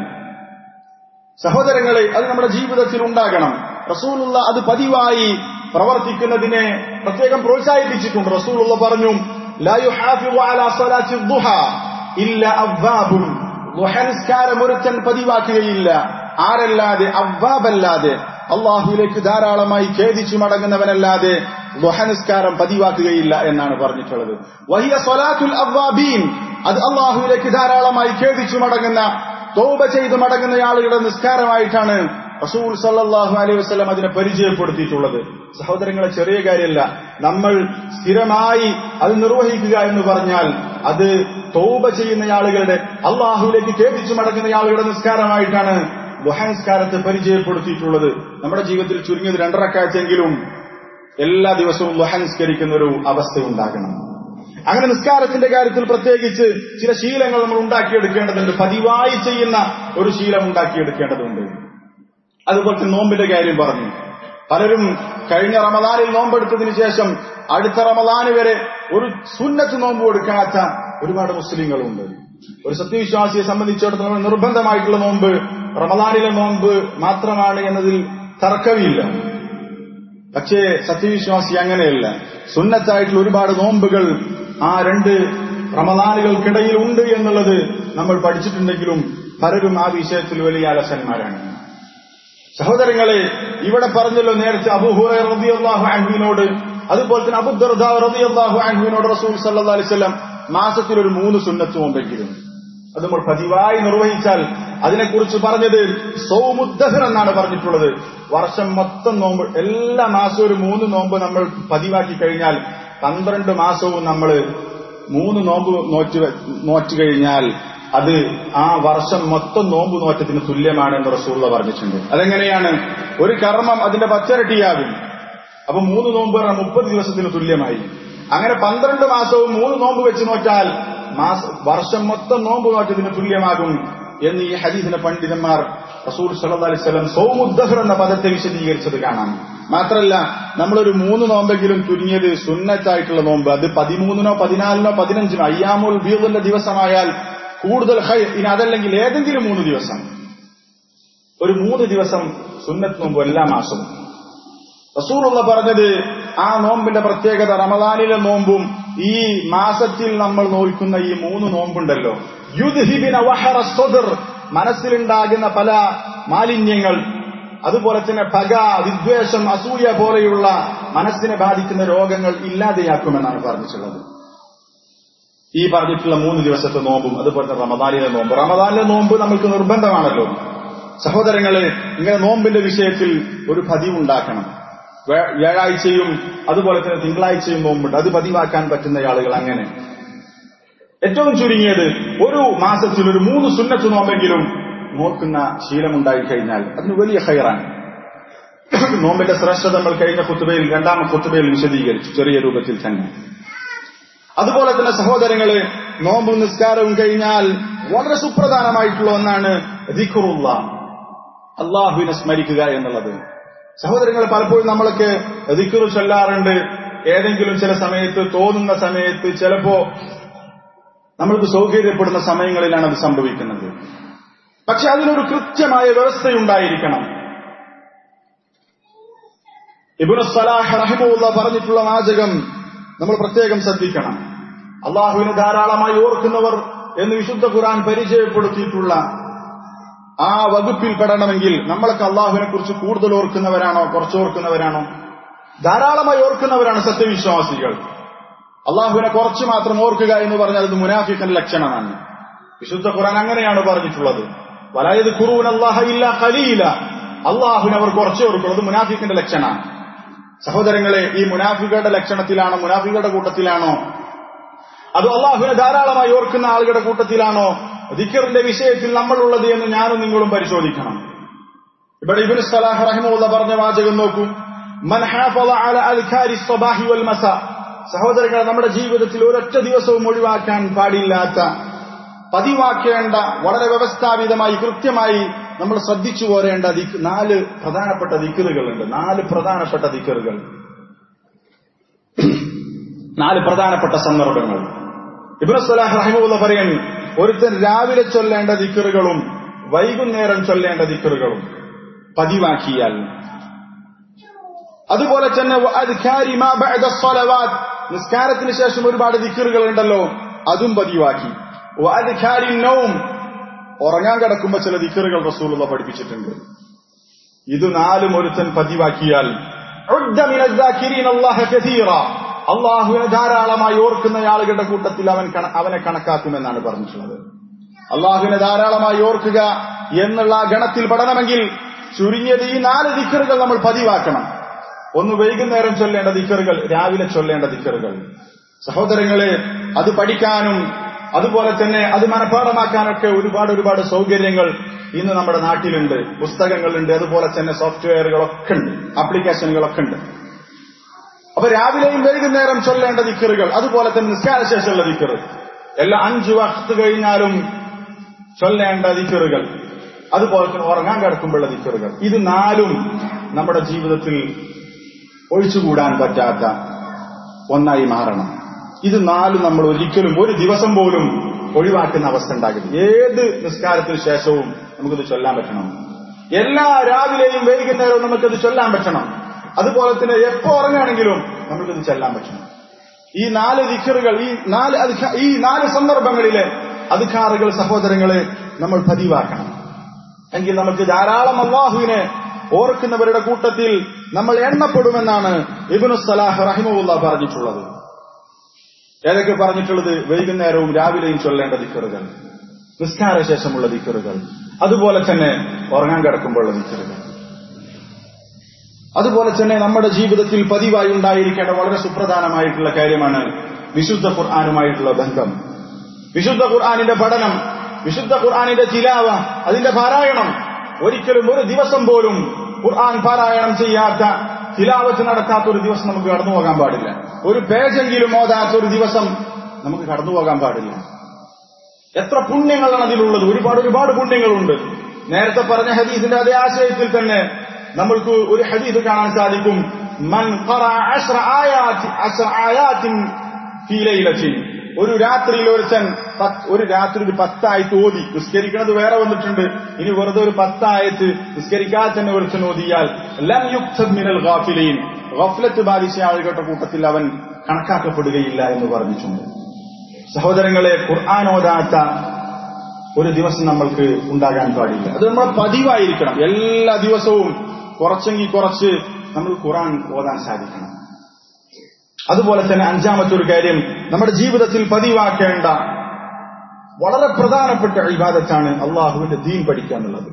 Speaker 1: സഹോദരങ്ങളെ അത് നമ്മുടെ ജീവിതത്തിൽ ഉണ്ടാകണം റസൂലുള്ള അത് പതിവായി പ്രവർത്തിക്കുന്നതിനെ പ്രത്യേകം പ്രോത്സാഹിപ്പിച്ചിട്ടുണ്ട് റസൂലുള്ള പറഞ്ഞു "ലാ യുഹാഫിളു അലാ സ്വലാത്തി ദുഹ ഇല്ല അവ്വാബുൻ." ദുഹ നിസ്കാരം ഒരുത്തൻ പതിവാക്കുകയില്ല ആരല്ലാതെ അവ്വാബല്ലാതെ അള്ളാഹുവിലേക്ക് ധാരാളമായി ഖേദിച്ചു മടങ്ങുന്നവനല്ലാതെ ദുഹ നിസ്കാരം പതിവാക്കുകയില്ല എന്നാണ് പറഞ്ഞിട്ടുള്ളത് വഹിയ സ്വലാത്തുൽ അവ്വാബീൻ അത് അള്ളാഹുവിലേക്ക് ധാരാളമായി ഖേദിച്ചു മടങ്ങുന്ന തോപ ചെയ്ത് മടങ്ങുന്ന ആളുകളുടെ നിസ്കാരമായിട്ടാണ് റസൂൽ സല്ലല്ലാഹു അലൈഹി വസല്ലം അതിനെ പരിചയപ്പെടുത്തിയിട്ടുള്ളത് സഹോദരങ്ങളെ ചെറിയ കാര്യമല്ല നമ്മൾ സ്ഥിരമായി അത് നിർവഹിക്കുക എന്ന് പറഞ്ഞാൽ അത് തോപ ചെയ്യുന്ന ആളുകളുടെ അള്ളാഹുവിലേക്ക് ഖേദിച്ചു മടങ്ങുന്ന ആളുകളുടെ നിസ്കാരമായിട്ടാണ് ദുഹനിസ്കാരത്തെ പരിചയപ്പെടുത്തിയിട്ടുള്ളത് നമ്മുടെ ജീവിതത്തിൽ ചുരുങ്ങിയത് രണ്ടരക്കാഴ്ചയെങ്കിലും എല്ലാ ദിവസവും ദുഹനിസ്കരിക്കുന്ന ഒരു അവസ്ഥയുണ്ടാകണം അങ്ങനെ നിസ്കാരത്തിന്റെ കാര്യത്തിൽ പ്രത്യേകിച്ച് ചില ശീലങ്ങൾ നമ്മൾ ഉണ്ടാക്കിയെടുക്കേണ്ടതുണ്ട് പതിവായി ചെയ്യുന്ന ഒരു ശീലം ഉണ്ടാക്കിയെടുക്കേണ്ടതുണ്ട് അതുപോലെ തന്നെ നോമ്പിന്റെ കാര്യം പറഞ്ഞു പലരും കഴിഞ്ഞ റമദാനിൽ നോമ്പെടുത്തതിന് ശേഷം അടുത്ത റമദാന് വരെ ഒരു സുന്നത്ത് നോമ്പ് കൊടുക്കാത്ത ഒരുപാട് മുസ്ലിങ്ങളുണ്ട് ഒരു സത്യവിശ്വാസിയെ സംബന്ധിച്ചിടത്തോളം നിർബന്ധമായിട്ടുള്ള നോമ്പ് റമദാനിലെ നോമ്പ് മാത്രമാണ് എന്നതിൽ തർക്കമില്ല പക്ഷേ സത്യവിശ്വാസി അങ്ങനെയല്ല സുന്നത്തായിട്ടുള്ള ഒരുപാട് നോമ്പുകൾ ആ രണ്ട് റമദാനുകൾക്കിടയിൽ ഉണ്ട് എന്നുള്ളത് നമ്മൾ പഠിച്ചിട്ടുണ്ടെങ്കിലും പലരും ആ വിഷയത്തിൽ വലിയ അലസന്മാരാണ് സഹോദരങ്ങളെ ഇവിടെ പറഞ്ഞല്ലോ നേരത്തെ അബുഹുറ റബിയാഹു അൻഹുവിനോട് അതുപോലെ തന്നെ അബുദർദ റബിയാഹു അൻഹുവിനോട് റസൂൽ സല്ലാ അലിസ്ലം മാസത്തിൽ ഒരു മൂന്ന് സുന്നത്ത് നോമ്പെങ്കിലും അത് നമ്മൾ പതിവായി നിർവഹിച്ചാൽ അതിനെക്കുറിച്ച് പറഞ്ഞത് സൗമുദ്ദഹർ എന്നാണ് പറഞ്ഞിട്ടുള്ളത് വർഷം മൊത്തം നോമ്പ് എല്ലാ മാസവും ഒരു മൂന്ന് നോമ്പ് നമ്മൾ പതിവാക്കി കഴിഞ്ഞാൽ പന്ത്രണ്ട് മാസവും നമ്മൾ മൂന്ന് നോമ്പ് നോറ്റ് വെ- നോറ്റ് കഴിഞ്ഞാൽ അത് ആ വർഷം മൊത്തം നോമ്പ് നോറ്റത്തിന് തുല്യമാണ് എന്ന് റസൂള്ള പറഞ്ഞിട്ടുണ്ട് അതെങ്ങനെയാണ് ഒരു കർമ്മം അതിന്റെ പച്ചരട്ടിയാകും അപ്പൊ മൂന്ന് നോമ്പ് പറഞ്ഞാൽ മുപ്പത് ദിവസത്തിന് തുല്യമായി അങ്ങനെ പന്ത്രണ്ട് മാസവും മൂന്ന് നോമ്പ് വെച്ച് നോറ്റാൽ മാസ വർഷം മൊത്തം നോമ്പ് നോറ്റതിന് തുല്യമാകും എന്ന് ഈ ഹദീസിന്റെ പണ്ഡിതന്മാർ റസൂൽ സല്ലല്ലാഹു അലൈഹി വസല്ലം സൗമുദ്ദഹർ എന്ന പദത്തെ വിശദീകരിച്ചത് കാണാം മാത്രല്ല നമ്മളൊരു മൂന്ന് നോമ്പെങ്കിലും ചുരുങ്ങിയത് സുന്നത്തായിട്ടുള്ള നോമ്പ് അത് പതിമൂന്നിനോ പതിനാലിനോ പതിനഞ്ചിനോ അയ്യാമുൽ ബീദിന്റെ ദിവസമായാൽ കൂടുതൽ ഹൈ ഇനി അതല്ലെങ്കിൽ ഏതെങ്കിലും മൂന്ന് ദിവസം ഒരു മൂന്ന് ദിവസം സുന്നത്ത് നോമ്പ് എല്ലാ മാസവും റസൂലുള്ള പറഞ്ഞത് ആ നോമ്പിന്റെ പ്രത്യേകത റമദാനിലെ നോമ്പും ഈ മാസത്തിൽ നമ്മൾ നോക്കുന്ന ഈ മൂന്ന് നോമ്പുണ്ടല്ലോ യുദ്ഹിബിന വഹറ സ്വദർ മനസ്സിലുണ്ടാകുന്ന പല മാലിന്യങ്ങൾ അതുപോലെ തന്നെ പക വിദ്വേഷം അസൂയ പോലെയുള്ള മനസ്സിനെ ബാധിക്കുന്ന രോഗങ്ങൾ ഇല്ലാതെയാക്കുമെന്നാണ് പറഞ്ഞിട്ടുള്ളത് ഈ പറഞ്ഞിട്ടുള്ള മൂന്ന് ദിവസത്തെ നോമ്പും അതുപോലെ തന്നെ റമദാനിലെ നോമ്പ് റമദാനിലെ നോമ്പ് നമുക്ക് നിർബന്ധമാണല്ലോ സഹോദരങ്ങളെ ഇങ്ങനെ നോമ്പിന്റെ വിഷയത്തിൽ ഒരു പതിവുണ്ടാക്കണം വേ- വ്യാഴാഴ്ചയും അതുപോലെ തന്നെ തിങ്കളാഴ്ചയും നോമ്പുണ്ട് അത് പതിവാക്കാൻ പറ്റുന്ന ആളുകൾ അങ്ങനെ ഏറ്റവും ചുരുങ്ങിയത് ഒരു മാസത്തിൽ ഒരു മൂന്ന് സുന്നത്ത് നോമ്പെങ്കിലും നോക്കുന്ന ശീലമുണ്ടായി കഴിഞ്ഞാൽ അതിന് വലിയ ഹൈറാണ് നോമ്പിന്റെ ശ്രേഷ്ഠത നമ്മൾ കഴിഞ്ഞ കുത്തുബയിൽ രണ്ടാം കുത്തുബയിൽ വിശദീകരിച്ചു ചെറിയ രൂപത്തിൽ തന്നെ അതുപോലെ തന്നെ സഹോദരങ്ങളെ നോമ്പും നിസ്കാരവും കഴിഞ്ഞാൽ വളരെ സുപ്രധാനമായിട്ടുള്ള ഒന്നാണ് ദിഖറുള്ള അള്ളാഹുവിനെ സ്മരിക്കുക എന്നുള്ളത് സഹോദരങ്ങളെ പലപ്പോഴും നമ്മളൊക്കെ ദിഖറു ചൊല്ലാറുണ്ട് ഏതെങ്കിലും ചില സമയത്ത് തോന്നുന്ന സമയത്ത് ചിലപ്പോ നമ്മൾക്ക് സൗകര്യപ്പെടുന്ന സമയങ്ങളിലാണ് അത് സംഭവിക്കുന്നത് പക്ഷെ അതിനൊരു കൃത്യമായ വ്യവസ്ഥയുണ്ടായിരിക്കണം ഇബുന സലാഹ് റഹിമുള്ള പറഞ്ഞിട്ടുള്ള വാചകം നമ്മൾ പ്രത്യേകം ശ്രദ്ധിക്കണം അള്ളാഹുവിനെ ധാരാളമായി ഓർക്കുന്നവർ എന്ന് വിശുദ്ധ ഖുർആൻ പരിചയപ്പെടുത്തിയിട്ടുള്ള ആ വകുപ്പിൽ പെടണമെങ്കിൽ നമ്മളൊക്കെ അള്ളാഹുവിനെ കുറിച്ച് കൂടുതൽ ഓർക്കുന്നവരാണോ കുറച്ച് ഓർക്കുന്നവരാണോ ധാരാളമായി ഓർക്കുന്നവരാണ് സത്യവിശ്വാസികൾ അള്ളാഹുവിനെ കുറച്ച് മാത്രം ഓർക്കുക എന്ന് പറഞ്ഞാൽ അത് മുനാഫിക്കന്റെ ലക്ഷണമാണ് വിശുദ്ധ ഖുർആൻ അങ്ങനെയാണ് പറഞ്ഞിട്ടുള്ളത് വലായത് ഖുറൂൻ അള്ളാഹ ഇല്ല കലീല അള്ളാഹുവിനെ അവർ കുറച്ച് ഓർക്കുന്നത് മുനാഫിക്കിന്റെ ലക്ഷണമാണ് സഹോദരങ്ങളെ ഈ മുനാഫികളുടെ ലക്ഷണത്തിലാണോ മുനാഫികളുടെ കൂട്ടത്തിലാണോ അത് അള്ളാഹുവിനെ ധാരാളമായി ഓർക്കുന്ന ആളുകളുടെ കൂട്ടത്തിലാണോ ദിക്കറിന്റെ വിഷയത്തിൽ നമ്മളുള്ളത് എന്ന് ഞാനും നിങ്ങളും പരിശോധിക്കണം ഇവിടെ ഇബിൻ സലാഹ് റഹിമുള്ള പറഞ്ഞ വാചകം നോക്കൂ മൻ ഹാഫള അല അൽഖാരി സ്വബാഹി വൽ മസ സഹോദരങ്ങളെ നമ്മുടെ ജീവിതത്തിൽ ഒരൊറ്റ ദിവസവും ഒഴിവാക്കാൻ പാടില്ലാത്ത പതിവാക്കേണ്ട വളരെ വ്യവസ്ഥാപിതമായി കൃത്യമായി നമ്മൾ ശ്രദ്ധിച്ചു പോരേണ്ട ദിക്ക് നാല് പ്രധാനപ്പെട്ട ദിക്കറുകളുണ്ട് നാല് പ്രധാനപ്പെട്ട ദിക്കറുകൾ നാല് പ്രധാനപ്പെട്ട സന്ദർഭങ്ങൾ ഇബ്നു സലാഹ് റഹിമുള്ള പറയാൻ ഒരുത്തൻ രാവിലെ ചൊല്ലേണ്ട ദിക്കറുകളും വൈകുന്നേരം ചൊല്ലേണ്ട ദിക്കറുകളും പതിവാക്കിയാൽ അതുപോലെ തന്നെ വഅദ്കാരി മാ ബഅദ സ്വലവാത്ത് നിസ്കാരത്തിന് ശേഷം ഒരുപാട് ദിക്കറുകൾ ഉണ്ടല്ലോ അതും പതിവാക്കി വഅദ്കാരി നൗം ഉറങ്ങാൻ കിടക്കുമ്പോൾ ചില ദിക്കറുകൾ റസൂലുള്ള പഠിപ്പിച്ചിട്ടുണ്ട് ഇത് നാലും ഒരുത്തൻ പതിവാക്കിയാൽ ഉദ്ദ മിന الذاكرين الله كثيرا അള്ളാഹുവിനെ ധാരാളമായി ഓർക്കുന്ന ആളുകളുടെ കൂട്ടത്തിൽ അവൻ കണ- അവനെ കണക്കാക്കുമെന്നാണ് പറഞ്ഞിട്ടുള്ളത് അള്ളാഹുവിനെ ധാരാളമായി ഓർക്കുക എന്നുള്ള ആ ഗണത്തിൽ പെടണമെങ്കിൽ ചുരുങ്ങിയത് ഈ നാല് ദിക്കറുകൾ നമ്മൾ പതിവാക്കണം ഒന്ന് വൈകുന്നേരം ചൊല്ലേണ്ട ദിക്കറുകൾ രാവിലെ ചൊല്ലേണ്ട ദിക്കറുകൾ സഹോദരങ്ങളെ അത് പഠിക്കാനും അതുപോലെ തന്നെ അത് മനഃപ്പാടമാക്കാനൊക്കെ ഒരുപാട് ഒരുപാട് സൗകര്യങ്ങൾ ഇന്ന് നമ്മുടെ നാട്ടിലുണ്ട് പുസ്തകങ്ങളുണ്ട് അതുപോലെ തന്നെ സോഫ്റ്റ്വെയറുകളൊക്കെ ഉണ്ട് ആപ്ലിക്കേഷനുകളൊക്കെ ഉണ്ട് അപ്പൊ രാവിലെയും വൈകുന്നേരം ചൊല്ലേണ്ട ദിക്കറുകൾ അതുപോലെ തന്നെ നിസ്കാരശേഷമുള്ള ദിക്കറ് എല്ലാ അഞ്ചു വക്ത് കഴിഞ്ഞാലും ചൊല്ലേണ്ട ദിക്കറുകൾ അതുപോലെ തന്നെ ഉറങ്ങാൻ കിടക്കുമ്പോഴുള്ള ദിക്കറുകൾ ഇത് നാലും നമ്മുടെ ജീവിതത്തിൽ ഒഴിച്ചുകൂടാൻ പറ്റാത്ത ഒന്നായി മാറണം ഇത് നാലും നമ്മൾ ഒരിക്കലും ഒരു ദിവസം പോലും ഒഴിവാക്കുന്ന അവസ്ഥ ഉണ്ടാകരുത് ഏത് നിസ്കാരത്തിന് ശേഷവും നമുക്കിത് ചൊല്ലാൻ പറ്റണം എല്ലാ രാവിലെയും വൈകുന്നേരവും നമുക്കത് ചൊല്ലാൻ പറ്റണം അതുപോലെ തന്നെ എപ്പോ ഉറങ്ങുകയാണെങ്കിലും നമുക്കിത് ചെല്ലാൻ പറ്റണം ഈ നാല് ദിക്കറുകൾ ഈ നാല് അധിക- ഈ നാല് സന്ദർഭങ്ങളിലെ അധികാറുകൾ സഹോദരങ്ങളെ നമ്മൾ പതിവാക്കണം എങ്കിൽ നമുക്ക് ധാരാളം അള്ളാഹുവിനെ ഓർക്കുന്നവരുടെ കൂട്ടത്തിൽ നമ്മൾ എണ്ണപ്പെടുമെന്നാണ് ഇബിനു സലാഹ് റഹിമുല്ല പറഞ്ഞിട്ടുള്ളത് ഏതൊക്കെ പറഞ്ഞിട്ടുള്ളത് വൈകുന്നേരവും രാവിലെയും ചൊല്ലേണ്ട ദിക്കറുകൾ നിസ്കാര ശേഷമുള്ള ദിക്കറുകൾ അതുപോലെ തന്നെ ഉറങ്ങാൻ കിടക്കുമ്പോഴുള്ള ദിക്കറുകൾ അതുപോലെ തന്നെ നമ്മുടെ ജീവിതത്തിൽ പതിവായി ഉണ്ടായിരിക്കേണ്ട വളരെ സുപ്രധാനമായിട്ടുള്ള കാര്യമാണ് വിശുദ്ധ ഖുർആാനുമായിട്ടുള്ള ബന്ധം വിശുദ്ധ ഖുർആാനിന്റെ പഠനം വിശുദ്ധ ഖുർആാനിന്റെ ചിലാവ അതിന്റെ പാരായണം ഒരിക്കലും ഒരു ദിവസം പോലും ഖുർആൻ പാരായണം ചെയ്യാത്ത തിലാവത്ത് നടത്താത്ത ഒരു ദിവസം നമുക്ക് കടന്നു പോകാൻ പാടില്ല ഒരു പേജെങ്കിലും ഓതാത്ത ഒരു ദിവസം നമുക്ക് കടന്നു പോകാൻ പാടില്ല എത്ര പുണ്യങ്ങളാണ് അതിലുള്ളത് ഒരുപാട് ഒരുപാട് പുണ്യങ്ങളുണ്ട് നേരത്തെ പറഞ്ഞ ഹദീസിന്റെ അതേ ആശയത്തിൽ തന്നെ നമ്മൾക്ക് ഒരു ഹദീസ് കാണാൻ സാധിക്കും മൻ ഖറഅ അശ്റ ആയാത്തി അശ്റ ആയാത്തിൻ ഫീ ലൈലത്തിൻ ഒരു രാത്രിയിൽ ഒരുത്തൻ പത്ത്- ഒരു രാത്രി ഒരു പത്തായത്ത് ഓതി നിസ്കരിക്കുന്നത് വേറെ വന്നിട്ടുണ്ട് ഇനി വെറുതെ ഒരു പത്തായത്ത് നിസ്കരിക്കാതെ തന്നെ ഒരുത്തൻ ഓതിയാൽ ലം യുക്തബ് മിനൽ ഗാഫിലീൻ ഗഫലത്ത് ബാധിച്ച ആളുകളുടെ കൂട്ടത്തിൽ അവൻ കണക്കാക്കപ്പെടുകയില്ല എന്ന് പറഞ്ഞിട്ടുണ്ട് സഹോദരങ്ങളെ ഖുർആൻ ഓതാത്ത ഒരു ദിവസം നമ്മൾക്ക് ഉണ്ടാകാൻ പാടില്ല അത് നമ്മളെ പതിവായിരിക്കണം എല്ലാ ദിവസവും കുറച്ചെങ്കിൽ കുറച്ച് നമ്മൾ ഖുറാൻ ഓതാൻ സാധിക്കണം അതുപോലെ തന്നെ അഞ്ചാമത്തെ ഒരു കാര്യം നമ്മുടെ ജീവിതത്തിൽ പതിവാക്കേണ്ട വളരെ പ്രധാനപ്പെട്ട ഇബാദത്താണ് അള്ളാഹുവിന്റെ ദീൻ പഠിക്കുക എന്നുള്ളത്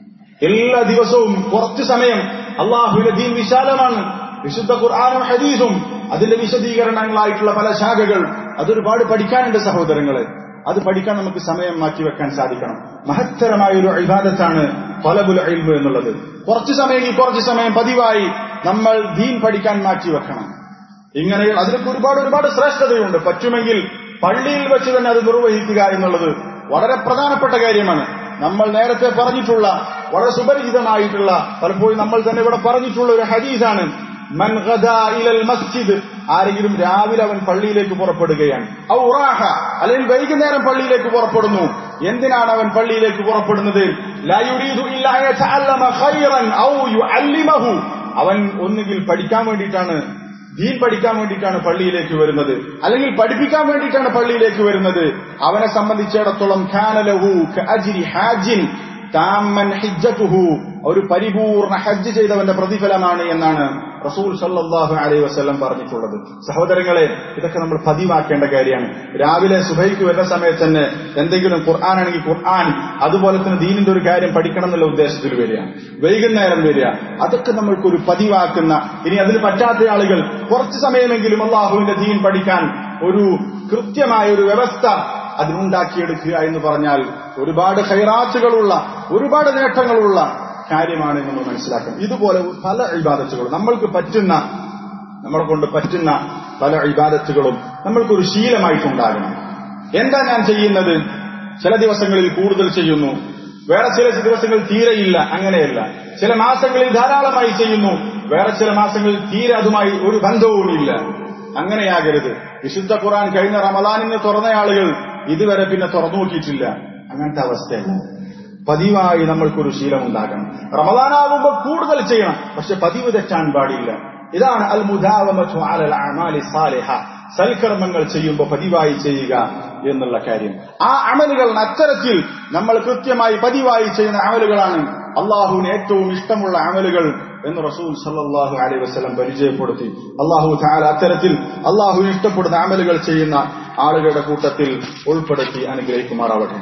Speaker 1: എല്ലാ ദിവസവും കുറച്ചു സമയം അള്ളാഹുവിന്റെ ദീൻ വിശാലമാണ് വിശുദ്ധ ഖുർആാനും ഹദീസും അതിന്റെ വിശദീകരണങ്ങളായിട്ടുള്ള പല ശാഖകൾ അതൊരുപാട് പഠിക്കാനുണ്ട് സഹോദരങ്ങളെ അത് പഠിക്കാൻ നമുക്ക് സമയം മാറ്റിവെക്കാൻ സാധിക്കണം മഹത്തരമായ ഒരു ഇബാദത്താണ് പലബുൽ ഇൽമു എന്നുള്ളത് കുറച്ചു സമയം കുറച്ചു സമയം പതിവായി നമ്മൾ ദീൻ പഠിക്കാൻ മാറ്റിവെക്കണം ഇങ്ങനെ അതിനൊക്കെ ഒരുപാട് ഒരുപാട് ശ്രേഷ്ഠതയുണ്ട് പറ്റുമെങ്കിൽ പള്ളിയിൽ വെച്ച് തന്നെ അത് നിർവഹിക്കുക എന്നുള്ളത് വളരെ പ്രധാനപ്പെട്ട കാര്യമാണ് നമ്മൾ നേരത്തെ പറഞ്ഞിട്ടുള്ള വളരെ സുപരിചിതമായിട്ടുള്ള പലപ്പോഴും നമ്മൾ തന്നെ ഇവിടെ പറഞ്ഞിട്ടുള്ള ഒരു ഹദീസാണ് മൻ ഗദാ ഇലൽ മസ്ജിദ് ആരെങ്കിലും രാവിലെ അവൻ പള്ളിയിലേക്ക് പുറപ്പെടുകയാണ് ഔ റാഹ അല്ലെങ്കിൽ വൈകുന്നേരം പള്ളിയിലേക്ക് പുറപ്പെടുന്നു എന്തിനാണ് അവൻ പള്ളിയിലേക്ക് പുറപ്പെടുന്നത് ലാ യുരീദു ഇല്ലാ അൻ യതഅല്ലമ ഖൈറൻ ഔ യുഅല്ലിമഹു അവൻ ഒന്നുകിൽ പഠിക്കാൻ വേണ്ടിയിട്ടാണ് ദീൻ പഠിക്കാൻ വേണ്ടിയിട്ടാണ് പള്ളിയിലേക്ക് വരുന്നത് അല്ലെങ്കിൽ പഠിപ്പിക്കാൻ വേണ്ടിയിട്ടാണ് പള്ളിയിലേക്ക് വരുന്നത് അവനെ സംബന്ധിച്ചിടത്തോളം ഖാനലഹു അജിരി ഹാജിൻ താമൻ ഹിജ്ജത്തുഹു ഒരു പരിപൂർണ ഹജ്ജ് ചെയ്തവന്റെ പ്രതിഫലമാണ് എന്നാണ് റസൂൽ സല്ലാഹു അലൈഹി വസ്ലം പറഞ്ഞിട്ടുള്ളത് സഹോദരങ്ങളെ ഇതൊക്കെ നമ്മൾ പതിവാക്കേണ്ട കാര്യമാണ് രാവിലെ സുബൈക്ക് വരുന്ന സമയത്ത് തന്നെ എന്തെങ്കിലും ഖുർആൻ ആണെങ്കിൽ ഖുർആൻ അതുപോലെ തന്നെ ദീനിന്റെ ഒരു കാര്യം പഠിക്കണം എന്നുള്ള ഉദ്ദേശത്തിൽ വരിക വൈകുന്നേരം വരിക അതൊക്കെ നമ്മൾക്കൊരു പതിവാക്കുന്ന ഇനി അതിന് പറ്റാത്ത ആളുകൾ കുറച്ച് സമയമെങ്കിലും അള്ളാഹുവിന്റെ ദീൻ പഠിക്കാൻ ഒരു കൃത്യമായ ഒരു വ്യവസ്ഥ അതിനുണ്ടാക്കിയെടുക്കുക എന്ന് പറഞ്ഞാൽ ഒരുപാട് ഹൈറാച്ചുകളുള്ള ഒരുപാട് നേട്ടങ്ങളുള്ള കാര്യമാണ് നമ്മൾ മനസ്സിലാക്കണം ഇതുപോലെ പല ഇബാദത്തുകളും നമ്മൾക്ക് പറ്റുന്ന നമ്മളെ കൊണ്ട് പറ്റുന്ന പല ഇബാദത്തുകളും നമ്മൾക്കൊരു ശീലമായിട്ടുണ്ടാകണം എന്താ ഞാൻ ചെയ്യുന്നത് ചില ദിവസങ്ങളിൽ കൂടുതൽ ചെയ്യുന്നു വേറെ ചില ദിവസങ്ങൾ തീരെയില്ല അങ്ങനെയല്ല ചില മാസങ്ങളിൽ ധാരാളമായി ചെയ്യുന്നു വേറെ ചില മാസങ്ങളിൽ തീരെ അതുമായി ഒരു ബന്ധവുമില്ല അങ്ങനെയാകരുത് വിശുദ്ധ ഖുറാൻ കഴിഞ്ഞ റമദാനിന് തുറന്ന ആളുകൾ ഇതുവരെ പിന്നെ തുറന്നു നോക്കിയിട്ടില്ല അങ്ങനത്തെ അവസ്ഥയല്ല പതിവായി നമ്മൾക്കൊരു ശീലമുണ്ടാകണം റമദാനാകുമ്പോൾ കൂടുതൽ ചെയ്യണം പക്ഷെ പതിവ് തെറ്റാൻ പാടില്ല ഇതാണ് അൽ മുദാവമു അലൽ അമാലി സാലിഹ സൽക്കർമ്മങ്ങൾ ചെയ്യുമ്പോൾ പതിവായി ചെയ്യുക എന്നുള്ള കാര്യം ആ അമലുകൾ അത്തരത്തിൽ നമ്മൾ കൃത്യമായി പതിവായി ചെയ്യുന്ന അമലുകളാണ് അള്ളാഹുവിന് ഏറ്റവും ഇഷ്ടമുള്ള അമലുകൾ എന്ന് റസൂൽ സല്ലാഹു അലൈഹി വസ്ലം പരിചയപ്പെടുത്തി അള്ളാഹു താല അത്തരത്തിൽ അള്ളാഹുവിന് ഇഷ്ടപ്പെടുന്ന അമലുകൾ ചെയ്യുന്ന ആളുകളുടെ കൂട്ടത്തിൽ ഉൾപ്പെടുത്തി അനുഗ്രഹിക്കുമാറാവട്ടെ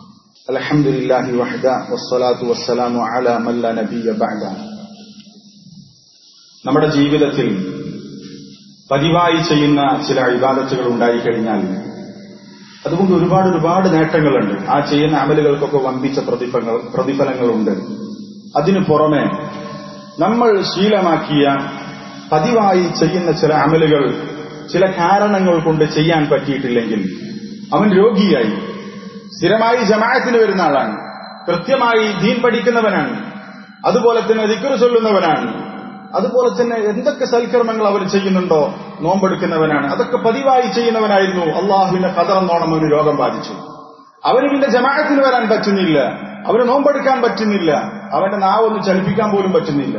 Speaker 1: الحمد لله وحده والصلاة والسلام على من لا نبي بعده നമ്മുടെ ജീവിതത്തിൽ പതിവായി ചെയ്യുന്ന ചില ഇബാദത്തുകൾ ഉണ്ടായിക്കഴിഞ്ഞാൽ അതുകൊണ്ട് ഒരുപാട് ഒരുപാട് നേട്ടങ്ങളുണ്ട് ആ ചെയ്യുന്ന അമലുകൾക്കൊക്കെ വമ്പിച്ച പ്രതിഫലങ്ങൾ പ്രതിഫലങ്ങളുണ്ട് അതിനു പുറമെ നമ്മൾ ശീലമാക്കിയ പതിവായി ചെയ്യുന്ന ചില അമലുകൾ ചില കാരണങ്ങൾ കൊണ്ട് ചെയ്യാൻ പറ്റിയിട്ടില്ലെങ്കിൽ അവൻ രോഗിയായി സ്ഥിരമായി ജമാഅത്തിന് വരുന്ന ആളാണ് കൃത്യമായി ദീൻ പഠിക്കുന്നവനാണ് അതുപോലെ തന്നെ ദിക്കറ് ചൊല്ലുന്നവനാണ് അതുപോലെ തന്നെ എന്തൊക്കെ സൽക്കർമ്മങ്ങൾ അവർ ചെയ്യുന്നുണ്ടോ നോമ്പെടുക്കുന്നവനാണ് അതൊക്കെ പതിവായി ചെയ്യുന്നവനായിരുന്നു അള്ളാഹുവിന്റെ കതറന്നോണം ഒരു രോഗം ബാധിച്ചു അവന് പിന്നെ ജമാഅത്തിന് വരാൻ പറ്റുന്നില്ല അവന് നോമ്പെടുക്കാൻ പറ്റുന്നില്ല അവന്റെ നാവൊന്ന് ചലിപ്പിക്കാൻ പോലും പറ്റുന്നില്ല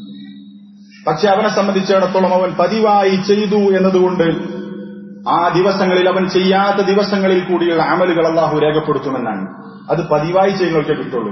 Speaker 1: പക്ഷെ അവനെ സംബന്ധിച്ചിടത്തോളം അവൻ പതിവായി ചെയ്തു എന്നതുകൊണ്ട് ആ ദിവസങ്ങളിൽ അവൻ ചെയ്യാത്ത ദിവസങ്ങളിൽ കൂടിയുള്ള അമലുകൾ അള്ളാഹു രേഖപ്പെടുത്തുമെന്നാണ് അത് പതിവായി ചെയ്യുന്നവർക്കേ കിട്ടുള്ളൂ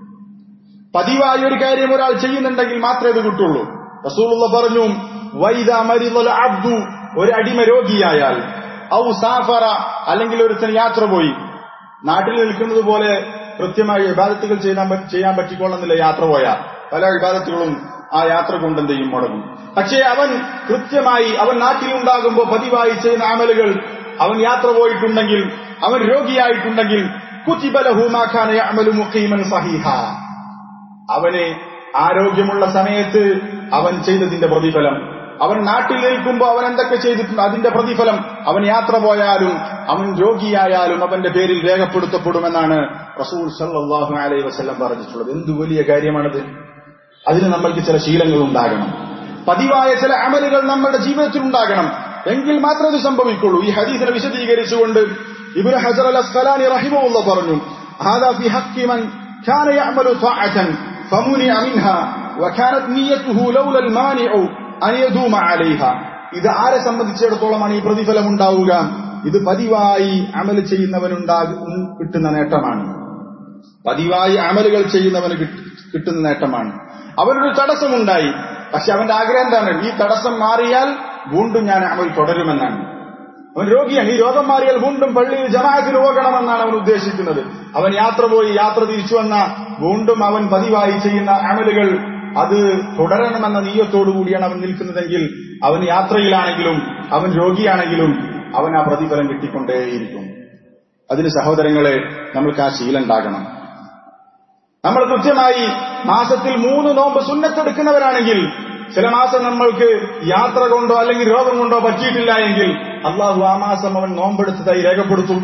Speaker 1: പതിവായി ഒരു കാര്യം ഒരാൾ ചെയ്യുന്നുണ്ടെങ്കിൽ മാത്രമേ ഇത് കിട്ടുള്ളൂ റസൂലുള്ള പറഞ്ഞു വൈദ മരിദൽ അബ്ദു ഒരു അടിമ രോഗിയായാൽ ഔ സാഫറ അല്ലെങ്കിൽ ഒരുത്തൻ യാത്ര പോയി നാട്ടിൽ നിൽക്കുന്നത് പോലെ കൃത്യമായി വിവാദത്തുകൾ ചെയ്യാൻ ചെയ്യാൻ പറ്റിക്കൊള്ളുന്നില്ല യാത്ര പോയാൽ പല വിവാദത്തുകളും ആ യാത്ര കൊണ്ട് എന്ത് ചെയ്യും മുടങ്ങും പക്ഷേ അവൻ കൃത്യമായി അവൻ നാട്ടിലുണ്ടാകുമ്പോൾ പതിവായി ചെയ്യുന്ന അമലുകൾ അവൻ യാത്ര പോയിട്ടുണ്ടെങ്കിൽ അവൻ രോഗിയായിട്ടുണ്ടെങ്കിൽ കുറ്റിബലഹൂമാഖാനെ അമലു മുഖീമൻ സഹീഹ അവന് ആരോഗ്യമുള്ള സമയത്ത് അവൻ ചെയ്തതിന്റെ പ്രതിഫലം അവൻ നാട്ടിൽ നിൽക്കുമ്പോൾ അവൻ എന്തൊക്കെ ചെയ്തിട്ടുണ്ട് അതിന്റെ പ്രതിഫലം അവൻ യാത്ര പോയാലും അവൻ രോഗിയായാലും അവന്റെ പേരിൽ രേഖപ്പെടുത്തപ്പെടുമെന്നാണ് റസൂൽ സല്ലാഹു അലൈഹി വസ്ലം പറഞ്ഞിട്ടുള്ളത് എന്ത് വലിയ കാര്യമാണത് അതിന് നമ്മൾക്ക് ചില ശീലങ്ങൾ ഉണ്ടാകണം പതിവായ ചില അമലുകൾ നമ്മുടെ ജീവിതത്തിൽ ഉണ്ടാകണം എങ്കിൽ മാത്രമേ ഇത് സംഭവിക്കുള്ളൂ ഈ ഹദീസിനെ വിശദീകരിച്ചുകൊണ്ട് ഇബ്നു ഹജർ അൽ അസ്ഖലാനി റഹിമഹുള്ള പറഞ്ഞു هذا في حق من كان يعمل طاعة فمنع منها وكانت نيته لولا المانع أن يدوم عليها ഇത് ആരെ സംബന്ധിച്ചിടത്തോളമാണ് ഈ പ്രതിഫലം ഉണ്ടാവുക ഇത് പതിവായി അമൽ ചെയ്യുന്നവനുണ്ടാകും കിട്ടുന്ന നേട്ടമാണ് പതിവായി അമലുകൾ ചെയ്യുന്നവന് കിട്ടുന്ന നേട്ടമാണ് അവനൊരു തടസ്സമുണ്ടായി പക്ഷെ അവന്റെ ആഗ്രഹം എന്താണ് ഈ തടസ്സം മാറിയാൽ വീണ്ടും ഞാൻ അമൽ തുടരുമെന്നാണ് അവൻ രോഗിയാണ് ഈ രോഗം മാറിയാൽ വീണ്ടും പള്ളിയിൽ ജമാഅത്തിന് പോകണമെന്നാണ് അവൻ ഉദ്ദേശിക്കുന്നത് അവൻ യാത്ര പോയി യാത്ര തിരിച്ചു വന്ന വീണ്ടും അവൻ പതിവായി ചെയ്യുന്ന അമലുകൾ അത് തുടരണമെന്ന നീയത്തോടു കൂടിയാണ് അവൻ നിൽക്കുന്നതെങ്കിൽ അവൻ യാത്രയിലാണെങ്കിലും അവൻ രോഗിയാണെങ്കിലും അവൻ ആ പ്രതിഫലം കിട്ടിക്കൊണ്ടേയിരിക്കും അതിന് സഹോദരങ്ങളെ നമ്മൾക്ക് ആ ശീലം ഉണ്ടാകണം നമ്മൾ കൃത്യമായി മാസത്തിൽ മൂന്ന് നോമ്പ് സുന്നത്തെടുക്കുന്നവരാണെങ്കിൽ ചില മാസം നമ്മൾക്ക് യാത്ര കൊണ്ടോ അല്ലെങ്കിൽ രോഗം കൊണ്ടോ പറ്റിയിട്ടില്ല എങ്കിൽ അള്ളാഹു ആ മാസം അവൻ നോമ്പെടുത്തതായി രേഖപ്പെടുത്തും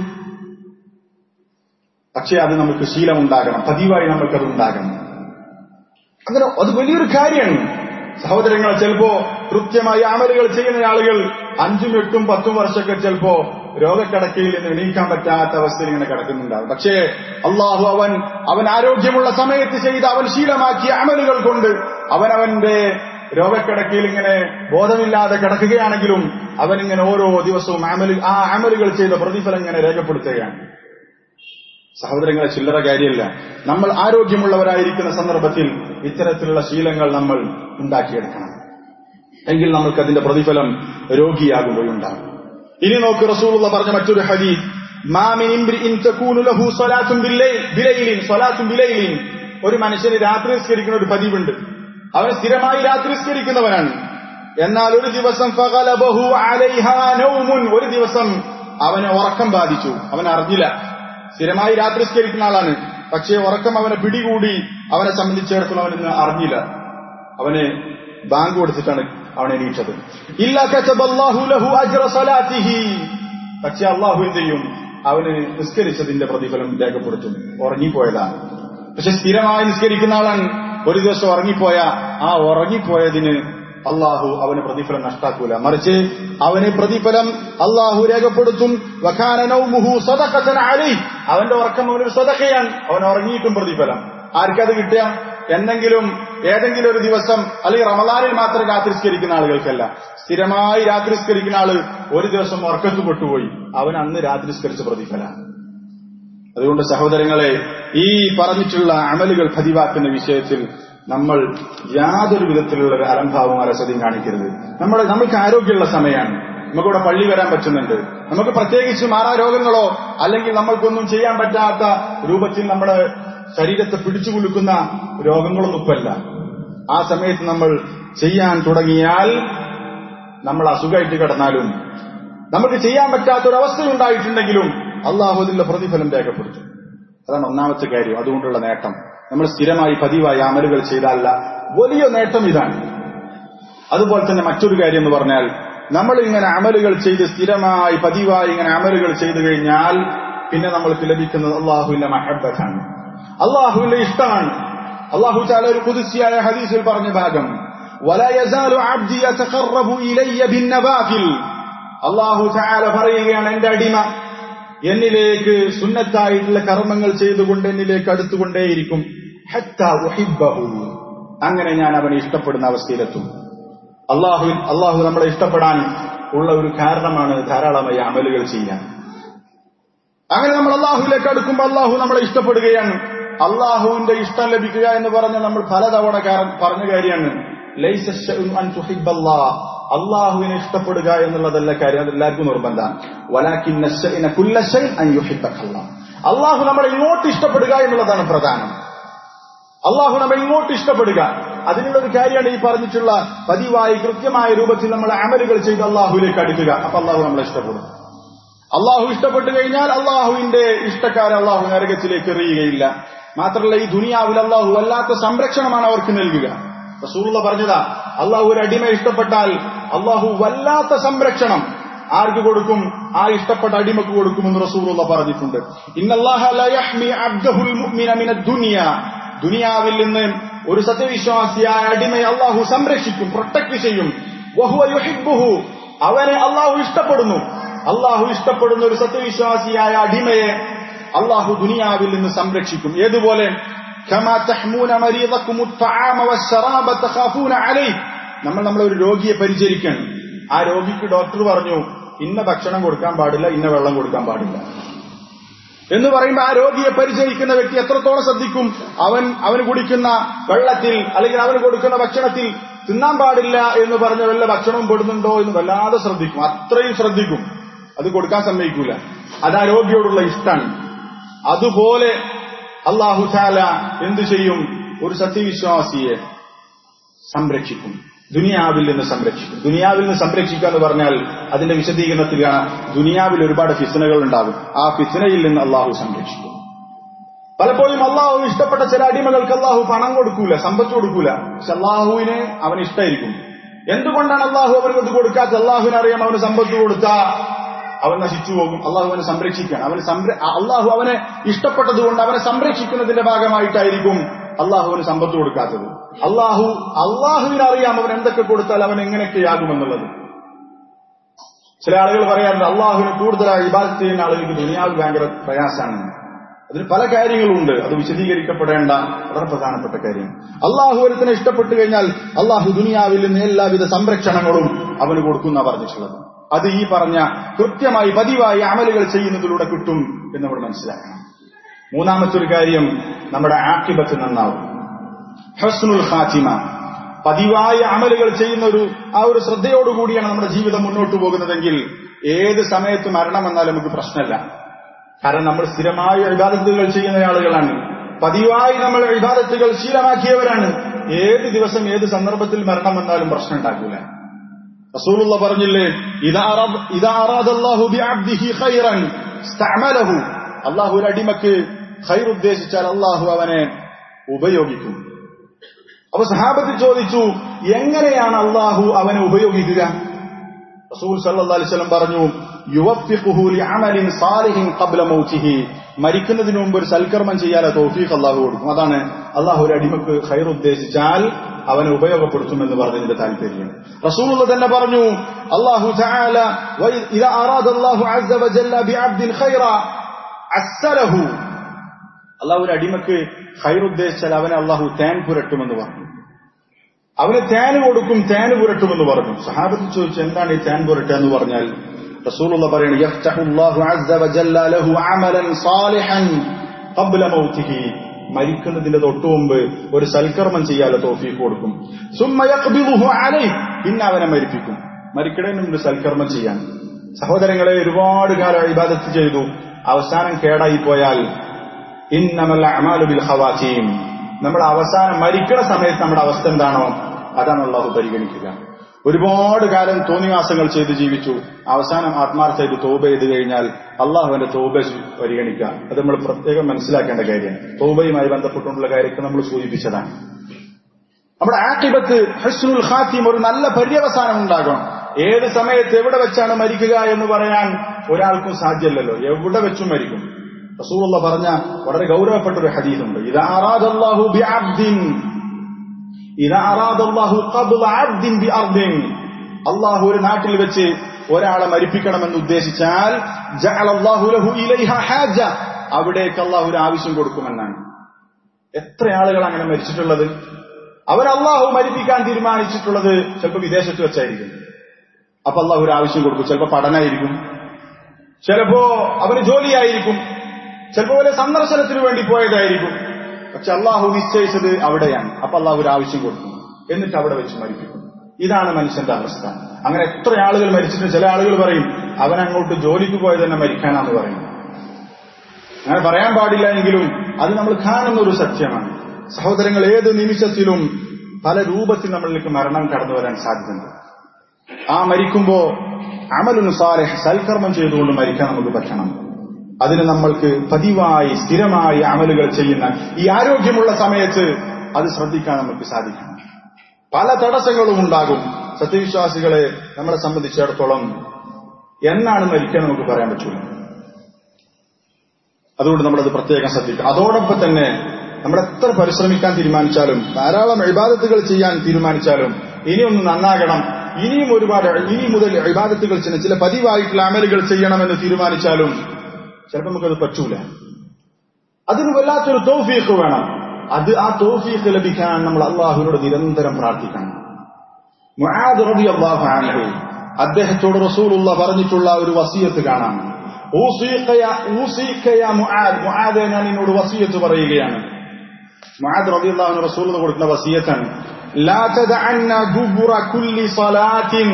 Speaker 1: പക്ഷേ അത് നമുക്ക് ശീലമുണ്ടാകണം പതിവായി നമുക്കത് ഉണ്ടാകണം അങ്ങനെ അത് വലിയൊരു കാര്യമാണ് സഹോദരങ്ങൾ ചിലപ്പോ കൃത്യമായി അമലുകൾ ചെയ്യുന്ന ആളുകൾ അഞ്ചും എട്ടും പത്തും വർഷമൊക്കെ ചിലപ്പോ രോഗക്കിടക്കയിൽ നിന്ന് എണീക്കാൻ പറ്റാത്ത അവസ്ഥയിൽ ഇങ്ങനെ കിടക്കുന്നുണ്ടാവും പക്ഷേ അള്ളാഹു അവൻ അവൻ ആരോഗ്യമുള്ള സമയത്ത് ചെയ്ത് അവൻ ശീലമാക്കിയ അമലുകൾ കൊണ്ട് അവൻ അവന്റെ രോഗക്കിടക്കയിൽ ഇങ്ങനെ ബോധമില്ലാതെ കിടക്കുകയാണെങ്കിലും അവൻ ഇങ്ങനെ ഓരോ ദിവസവും അമല് ആ അമലുകൾ ചെയ്ത പ്രതിഫലം ഇങ്ങനെ രേഖപ്പെടുത്തുകയാണ് സഹോദരങ്ങളെ ചില്ലറ കാര്യമല്ല നമ്മൾ ആരോഗ്യമുള്ളവരായിരിക്കുന്ന സന്ദർഭത്തിൽ ഇത്തരത്തിലുള്ള ശീലങ്ങൾ നമ്മൾ ഉണ്ടാക്കിയെടുക്കണം എങ്കിൽ നമുക്ക് അതിന്റെ പ്രതിഫലം രോഗിയാകുമ്പോഴുണ്ടാകും ഇനി നോക്ക് റസൂലുള്ള പറഞ്ഞ മറ്റൊരു ഹദീസ് ഒരു മനുഷ്യന് രാത്രി നിസ്കരിക്കുന്ന ഒരു പതിവുണ്ട് അവൻ സ്ഥിരമായി രാത്രി നിസ്കരിക്കുന്നവനാണ് എന്നാൽ ഒരു ദിവസം ഒരു ദിവസം അവനെ ഉറക്കം ബാധിച്ചു അവൻ അറിഞ്ഞില്ല സ്ഥിരമായി രാത്രി സ്കരിക്കുന്ന ആളാണ് പക്ഷേ ഉറക്കം അവനെ പിടികൂടി അവനെ സംബന്ധിച്ചിടത്തോളം അവനിന്ന് അറിഞ്ഞില്ല അവന് ബാങ്ക് കൊടുത്തിട്ടാണ് അവൻ എണീറ്റത് പക്ഷെ അള്ളാഹു എന്ത് ചെയ്യും അവന് നിസ്കരിച്ചതിന്റെ പ്രതിഫലം രേഖപ്പെടുത്തും ഉറങ്ങിപ്പോയതാണ് പക്ഷെ സ്ഥിരമായി നിസ്കരിക്കുന്ന ആളാണ് ഒരു ദിവസം ഉറങ്ങിപ്പോയ ആ ഉറങ്ങിപ്പോയതിന് അള്ളാഹു അവന് പ്രതിഫലം നഷ്ടാക്കൂല മറിച്ച് അവന് പ്രതിഫലം അള്ളാഹു രേഖപ്പെടുത്തും അവന്റെ ഉറക്കം അവനൊരു സ്വതക്കയാണ് അവൻ ഉറങ്ങിയിട്ടും പ്രതിഫലം ആർക്കത് കിട്ടുക എന്തെങ്കിലും ഏതെങ്കിലും ഒരു ദിവസം അല്ലെങ്കിൽ റമദാനിൽ മാത്രം രാത്രിസ്കരിക്കുന്ന ആളുകൾക്കല്ല സ്ഥിരമായി രാത്രിസ്കരിക്കുന്ന ആള് ഒരു ദിവസം ഉറക്കത്ത് പെട്ടുപോയി അവൻ അന്ന് രാത്രിസ്കരിച്ച പ്രതിഫലമാണ് അതുകൊണ്ട് സഹോദരങ്ങളെ ഈ പറഞ്ഞിട്ടുള്ള അമലുകൾ പതിവാക്കുന്ന വിഷയത്തിൽ നമ്മൾ യാതൊരു വിധത്തിലുള്ള ഒരു അലംഭാവവും അലസതയും കാണിക്കരുത് നമ്മൾ നമ്മൾക്ക് ആരോഗ്യമുള്ള സമയമാണ് നമുക്കിവിടെ പള്ളി വരാൻ പറ്റുന്നുണ്ട് നമുക്ക് പ്രത്യേകിച്ച് മാറാ രോഗങ്ങളോ അല്ലെങ്കിൽ നമ്മൾക്കൊന്നും ചെയ്യാൻ പറ്റാത്ത രൂപത്തിൽ നമ്മുടെ ശരീരത്തെ പിടിച്ചു കുലുക്കുന്ന രോഗങ്ങളൊന്നും ഇപ്പല്ല ആ സമയത്ത് നമ്മൾ ചെയ്യാൻ തുടങ്ങിയാൽ നമ്മൾ അസുഖമായിട്ട് കിടന്നാലും നമുക്ക് ചെയ്യാൻ പറ്റാത്ത ഒരു അവസ്ഥയുണ്ടായിട്ടുണ്ടെങ്കിലും അള്ളാഹു അതിന്റെ പ്രതിഫലം രേഖപ്പെടുത്തും അതാണ് ഒന്നാമത്തെ കാര്യം അതുകൊണ്ടുള്ള നേട്ടം നമ്മൾ സ്ഥിരമായി പതിവായി അമലുകൾ ചെയ്താലല്ല വലിയ നേട്ടം ഇതാണ് അതുപോലെ തന്നെ മറ്റൊരു കാര്യം എന്ന് പറഞ്ഞാൽ നമ്മൾ ഇങ്ങനെ അമലുകൾ ചെയ്ത് സ്ഥിരമായി പതിവായി ഇങ്ങനെ അമലുകൾ ചെയ്തു കഴിഞ്ഞാൽ പിന്നെ നമ്മൾക്ക് ലഭിക്കുന്നത് അള്ളാഹുവിന്റെ മഹബത്താണ് അള്ളാഹുവിന്റെ ഇഷ്ടമാണ് അള്ളാഹു ചാല ഒരു കുതിസിയായ ഹദീസിൽ പറഞ്ഞ ഭാഗം അള്ളാഹു ചാല പറയുകയാണ് എന്റെ അടിമ എന്നിലേക്ക് സുന്നത്തായിട്ടുള്ള കർമ്മങ്ങൾ ചെയ്തുകൊണ്ട് എന്നിലേക്ക് അടുത്തുകൊണ്ടേയിരിക്കും അങ്ങനെ ഞാൻ അവനെ ഇഷ്ടപ്പെടുന്ന അവസ്ഥയിലെത്തും അള്ളാഹു അള്ളാഹു നമ്മളെ ഇഷ്ടപ്പെടാൻ ഉള്ള ഒരു കാരണമാണ് ധാരാളമായി അമലുകൾ ചെയ്യാൻ അങ്ങനെ നമ്മൾ അള്ളാഹുവിലേക്ക് അടുക്കുമ്പോൾ അള്ളാഹു നമ്മളെ ഇഷ്ടപ്പെടുകയാണ് അള്ളാഹുവിന്റെ ഇഷ്ടം ലഭിക്കുക എന്ന് പറഞ്ഞ നമ്മൾ പലതവണ പറഞ്ഞ കാര്യമാണ് അള്ളാഹുവിനെ ഇഷ്ടപ്പെടുക എന്നുള്ളതല്ല കാര്യം അത് എല്ലാവർക്കും നിർബന്ധമാണ് അള്ളാഹു നമ്മളെ ഇങ്ങോട്ട് ഇഷ്ടപ്പെടുക എന്നുള്ളതാണ് പ്രധാനം അള്ളാഹു നമ്മളെ ഇങ്ങോട്ട് ഇഷ്ടപ്പെടുക അതിനുള്ള ഒരു കാര്യമാണ് ഈ പറഞ്ഞിട്ടുള്ള പതിവായി കൃത്യമായ രൂപത്തിൽ നമ്മൾ അമലുകൾ ചെയ്ത് അള്ളാഹുവിലേക്ക് അടുക്കുക അപ്പൊ അള്ളാഹു നമ്മളെ ഇഷ്ടപ്പെടും അള്ളാഹു ഇഷ്ടപ്പെട്ടു കഴിഞ്ഞാൽ അള്ളാഹുവിന്റെ ഇഷ്ടക്കാരെ അള്ളാഹു നരകത്തിലേക്ക് എറിയുകയില്ല മാത്രമല്ല ഈ ദുനിയാവിൽ അള്ളാഹു വല്ലാത്ത സംരക്ഷണമാണ് അവർക്ക് നൽകുക റസൂള്ള പറഞ്ഞതാ അള്ളാഹു ഒരു അടിമ ഇഷ്ടപ്പെട്ടാൽ അള്ളാഹു വല്ലാത്ത സംരക്ഷണം ആർക്ക് കൊടുക്കും ആ ഇഷ്ടപ്പെട്ട അടിമക്ക് കൊടുക്കുമെന്ന് റസൂലുള്ള പറഞ്ഞിട്ടുണ്ട് ദുനിയാവിൽ നിന്ന് ഒരു സത്യവിശ്വാസിയായ അടിമയെ അള്ളാഹു സംരക്ഷിക്കും പ്രൊട്ടക്ട് ചെയ്യും അവനെ അള്ളാഹു ഇഷ്ടപ്പെടുന്നു അള്ളാഹു ഇഷ്ടപ്പെടുന്ന ഒരു സത്യവിശ്വാസിയായ അടിമയെ അള്ളാഹു ദുനിയാവിൽ നിന്ന് സംരക്ഷിക്കും ഏതുപോലെ നമ്മൾ നമ്മളെ ഒരു രോഗിയെ പരിചരിക്കണം ആ രോഗിക്ക് ഡോക്ടർ പറഞ്ഞു ഇന്ന ഭക്ഷണം കൊടുക്കാൻ പാടില്ല ഇന്ന വെള്ളം കൊടുക്കാൻ പാടില്ല എന്ന് പറയുമ്പോൾ ആ രോഗിയെ പരിചരിക്കുന്ന വ്യക്തി എത്രത്തോളം ശ്രദ്ധിക്കും അവൻ അവന് കുടിക്കുന്ന വെള്ളത്തിൽ അല്ലെങ്കിൽ അവന് കൊടുക്കുന്ന ഭക്ഷണത്തിൽ തിന്നാൻ പാടില്ല എന്ന് പറഞ്ഞ വല്ല ഭക്ഷണവും പെടുന്നുണ്ടോ എന്ന് വല്ലാതെ ശ്രദ്ധിക്കും അത്രയും ശ്രദ്ധിക്കും അത് കൊടുക്കാൻ സമ്മതിക്കൂല അത് ആ രോഗിയോടുള്ള ഇഷ്ടമാണ് അതുപോലെ അള്ളാഹു താല എന്തു ചെയ്യും ഒരു സത്യവിശ്വാസിയെ സംരക്ഷിക്കും ദുനിയാവിൽ നിന്ന് സംരക്ഷിക്കും ദുനിയാവിൽ നിന്ന് സംരക്ഷിക്കുക എന്ന് പറഞ്ഞാൽ അതിന്റെ വിശദീകരണത്തിൽ കാണാം ദുനിയാവിൽ ഒരുപാട് ഫിസനകൾ ഉണ്ടാകും ആ ഫിസനയിൽ നിന്ന് അള്ളാഹു സംരക്ഷിക്കും പലപ്പോഴും അള്ളാഹു ഇഷ്ടപ്പെട്ട ചില അടിമകൾക്ക് അള്ളാഹു പണം കൊടുക്കൂല സമ്പത്ത് കൊടുക്കൂല പക്ഷെ അള്ളാഹുവിന് അവന് ഇഷ്ടമായിരിക്കും എന്തുകൊണ്ടാണ് അള്ളാഹു അവർക്ക് ഇത് കൊടുക്കാത്ത അള്ളാഹുവിന് അറിയാം അവന് സമ്പത്ത് കൊടുത്താ അവൻ നശിച്ചു പോകും അള്ളാഹു അവനെ സംരക്ഷിക്കാൻ അവന് അള്ളാഹു അവനെ ഇഷ്ടപ്പെട്ടതുകൊണ്ട് അവനെ സംരക്ഷിക്കുന്നതിന്റെ ഭാഗമായിട്ടായിരിക്കും അള്ളാഹു അവന് സമ്പത്ത് കൊടുക്കാത്തത് അള്ളാഹു അള്ളാഹുവിന് അറിയാം അവൻ എന്തൊക്കെ കൊടുത്താൽ അവൻ എങ്ങനെയൊക്കെയാകുമെന്നുള്ളത് ചില ആളുകൾ പറയാറുണ്ട് അള്ളാഹുവിന് കൂടുതലായി ഇബാദത്ത് ചെയ്യുന്ന ആളുകൾക്ക് ദുനിയാവ് ഭയങ്കര പ്രയാസമാണ് അതിന് പല കാര്യങ്ങളുണ്ട് അത് വിശദീകരിക്കപ്പെടേണ്ട വളരെ പ്രധാനപ്പെട്ട കാര്യം അള്ളാഹു ഒരുത്തിനെ ഇഷ്ടപ്പെട്ടു കഴിഞ്ഞാൽ അള്ളാഹു ദുനിയാവിൽ നിന്ന് എല്ലാവിധ സംരക്ഷണങ്ങളും അവന് കൊടുക്കുന്ന പറഞ്ഞിട്ടുള്ളത് അത് ഈ പറഞ്ഞ കൃത്യമായി പതിവായി അമലുകൾ ചെയ്യുന്നതിലൂടെ കിട്ടും എന്ന് നമ്മൾ മനസ്സിലാക്കണം മൂന്നാമത്തെ ഒരു കാര്യം നമ്മുടെ ആക്കിബത്ത് നന്നാവും ഹസ്നുൽ ഖാത്തിമ പതിവായ അമലുകൾ ചെയ്യുന്ന ഒരു ആ ഒരു ശ്രദ്ധയോടുകൂടിയാണ് നമ്മുടെ ജീവിതം മുന്നോട്ട് പോകുന്നതെങ്കിൽ ഏത് സമയത്ത് മരണം വന്നാലും നമുക്ക് പ്രശ്നമല്ല കാരണം നമ്മൾ സ്ഥിരമായ ഇബാദത്തുകൾ ചെയ്യുന്ന ആളുകളാണ് പതിവായി നമ്മൾ ഇബാദത്തുകൾ ശീലമാക്കിയവരാണ് ഏത് ദിവസം ഏത് സന്ദർഭത്തിൽ മരണം വന്നാലും പ്രശ്നം ഉണ്ടാക്കൂല റസൂലുള്ള പറഞ്ഞില്ലേ അള്ളാഹു ഒരു അടിമക്ക് ഖൈർ ഉദ്ദേശിച്ചാൽ അള്ളാഹു അവനെ ഉപയോഗിക്കും അപ്പൊ സഹാബത്ത് ചോദിച്ചു എങ്ങനെയാണ് അള്ളാഹു അവനെ ഉപയോഗിക്കുക റസൂൽ സല്ലല്ലാഹു അലൈഹി വസല്ലം പറഞ്ഞു യുവഫിഖുഹു ലിഅമലിൻ സാലിഹിൻ ഖബ്ല മൗതിഹി മരിക്കുന്നതിന് മുമ്പ് ഒരു സൽക്കർമ്മം ചെയ്യാൻ തൗഫീഖ് അള്ളാഹു കൊടുക്കും അതാണ് അള്ളാഹു ഒരു അടിമക്ക് ഖൈർ ഉദ്ദേശിച്ചാൽ അവനെ ഉപയോഗപ്പെടുത്തുമെന്ന് പറഞ്ഞതിന്റെ താല്പര്യം റസൂലുള്ള തന്നെ പറഞ്ഞു അള്ളാഹു തആല ഇദാ അറാദ അല്ലാഹു അസ്സ വജല്ല ബിഅബ്ദിൻ ഖൈറ അസ്സലഹു അള്ളാഹു ഒരു അടിമക്ക് ഖൈർ ഉദ്ദേശിച്ചാൽ അവനെ അള്ളാഹു തേൻ പുരട്ടുമെന്ന് പറഞ്ഞു അവന് തേന് കൊടുക്കും തേന് പുരട്ടുമെന്ന് പറഞ്ഞു സഹാബത്ത് ചോദിച്ചു എന്താണ് ഈ തേൻ പുരട്ടുക എന്ന് പറഞ്ഞാൽ റസൂലുള്ള പറയുന്നത് യഫ്തഹുല്ലാഹു അസ്സ വജല്ല ലഹു അമലൻ സാലിഹൻ ഖബ്ല മൗതിഹി മരിക്കുന്നതിന്റെ തൊട്ടു മുമ്പ് ഒരു സൽക്കർമ്മം ചെയ്യാതെ തോഫീക്ക് കൊടുക്കും സുമ്മ യഖ്ബിദുഹു അലൈഹി പിന്നെ അവനെ മരിപ്പിക്കും മരിക്കണതിന് മുമ്പ് സൽക്കർമ്മം ചെയ്യാൻ സഹോദരങ്ങളെ ഒരുപാട് കാലം ഇബാദത്ത് ചെയ്തു അവസാനം കേടായി പോയാൽ ഇന്നമൽ അമാലു ബിൽ ഖവാതീം നമ്മൾ അവസാനം മരിക്കണ സമയത്ത് നമ്മുടെ അവസ്ഥ എന്താണോ അതാണ് അള്ളാഹു പരിഗണിക്കുക ഒരുപാട് കാലം തോന്നിവാസങ്ങൾ ചെയ്ത് ജീവിച്ചു അവസാനം ആത്മാർത്ഥമായിട്ട് തോപ ചെയ്ത് കഴിഞ്ഞാൽ അള്ളാഹുവിന്റെ തോപ പരിഗണിക്കുക അത് നമ്മൾ പ്രത്യേകം മനസ്സിലാക്കേണ്ട കാര്യം തോബയുമായി ബന്ധപ്പെട്ടുള്ള കാര്യത്തെ നമ്മൾ സൂചിപ്പിച്ചതാണ് നമ്മുടെ ആക്കിബത്ത് ഹസ്നുൽ ഖാത്തിം ഒരു നല്ല പര്യവസാനം ഉണ്ടാകണം ഏത് സമയത്ത് എവിടെ വെച്ചാണ് മരിക്കുക എന്ന് പറയാൻ ഒരാൾക്കും സാധ്യമല്ലല്ലോ എവിടെ വെച്ചും മരിക്കും റസൂലുള്ള പറഞ്ഞ വളരെ ഗൗരവപ്പെട്ട ഒരു ഹദീസുണ്ട് ഇത് അറാദല്ലാഹു ബി അബ്ദിൻ ഇത് അറാദല്ലാഹു ഖബ്ല അബ്ദിൻ ബി അർദിൻ അള്ളാഹു ഒരു നാട്ടിൽ വെച്ച് ഒരാളെ മരിപ്പിക്കണമെന്ന് ഉദ്ദേശിച്ചാൽ ജഅലല്ലാഹു ലഹു ഇലൈഹ ഹാജ അവിടേക്ക് അള്ളാഹു ഒരു ആവശ്യം കൊടുക്കുമെന്നാണ് എത്ര ആളുകൾ അങ്ങനെ മരിച്ചിട്ടുള്ളത് അവർ അള്ളാഹു മരിപ്പിക്കാൻ തീരുമാനിച്ചിട്ടുള്ളത് ചിലപ്പോൾ വിദേശത്ത് വെച്ചായിരിക്കും അപ്പൊ അള്ളാഹു ഒരു ആവശ്യം കൊടുക്കും ചിലപ്പോൾ പഠനമായിരിക്കും ചിലപ്പോ അവന് ജോലിയായിരിക്കും ചിലപ്പോ വല്ല സന്ദർശനത്തിന് വേണ്ടി പോയതായിരിക്കും പക്ഷെ അള്ളാഹു നിശ്ചയിച്ചത് അവിടെയാണ് അപ്പൊ അള്ളാഹു ഒരു ആവശ്യം കൊടുക്കും എന്നിട്ട് അവിടെ വെച്ച് മരിപ്പിക്കും ഇതാണ് മനുഷ്യന്റെ അവസ്ഥ അങ്ങനെ എത്ര ആളുകൾ മരിച്ചിട്ട് ചില ആളുകൾ പറയും അവൻ അങ്ങോട്ട് ജോലിക്ക് പോയത് തന്നെ മരിക്കാനാന്ന് പറയും അങ്ങനെ പറയാൻ പാടില്ല എങ്കിലും അത് നമ്മൾ കാണുന്ന ഒരു സത്യമാണ് സഹോദരങ്ങൾ ഏത് നിമിഷത്തിലും പല രൂപത്തിൽ നമ്മളിലേക്ക് മരണം കടന്നു വരാൻ സാധ്യതയുണ്ട് ആ മരിക്കുമ്പോ അമലുൻ സാലിഹ് സൽക്കർമ്മം ചെയ്തുകൊണ്ട് മരിക്കാൻ നമുക്ക് പറ്റണം അതിന് നമ്മൾക്ക് പതിവായി സ്ഥിരമായി അമലുകൾ ചെയ്യുന്ന ഈ ആരോഗ്യമുള്ള സമയത്ത് അത് ശ്രദ്ധിക്കാൻ നമുക്ക് സാധിക്കണം പല തടസ്സങ്ങളും ഉണ്ടാകും സത്യവിശ്വാസികളെ നമ്മളെ സംബന്ധിച്ചിടത്തോളം എന്നാണ് മരിക്കാൻ നമുക്ക് പറയാൻ പറ്റൂല അതുകൊണ്ട് നമ്മളത് പ്രത്യേകം ശ്രദ്ധിക്കണം അതോടൊപ്പം തന്നെ നമ്മൾ എത്ര പരിശ്രമിക്കാൻ തീരുമാനിച്ചാലും ധാരാളം ഇബാദത്തുകൾ ചെയ്യാൻ തീരുമാനിച്ചാലും ഇനിയൊന്ന് നന്നാകണം ഇനിയും ഒരുപാട് ഇനി മുതൽ ഇബാദത്തുകൾ ചെയ്യുന്ന ചില പതിവായിട്ടുള്ള അമലുകൾ ചെയ്യണമെന്ന് തീരുമാനിച്ചാലും ചിലപ്പോൾ നമുക്കത് പറ്റൂല അതിന് വല്ലാത്തൊരു തോഫീഖ് വേണം അത് ആ തോഫീഖ് ലഭിക്കാൻ നമ്മൾ അള്ളാഹുവിനോട് നിരന്തരം പ്രാർത്ഥിക്കണം മുആദ് റബി അള്ളാഹു അദ്ദേഹത്തോട് റസൂലുള്ള പറഞ്ഞിട്ടുള്ള ഒരു വസീയത്ത് കാണാം മുആദ് ഞാൻ നിന്നോട് വസീയത്ത് പറയുകയാണ് മുആദ് റളിയല്ലാഹു റസൂൽ കൊടുക്കുന്ന വസീയത്താണ് ലാ തദഅന്ന ദുബുറ കുല്ലി സലാത്തിൻ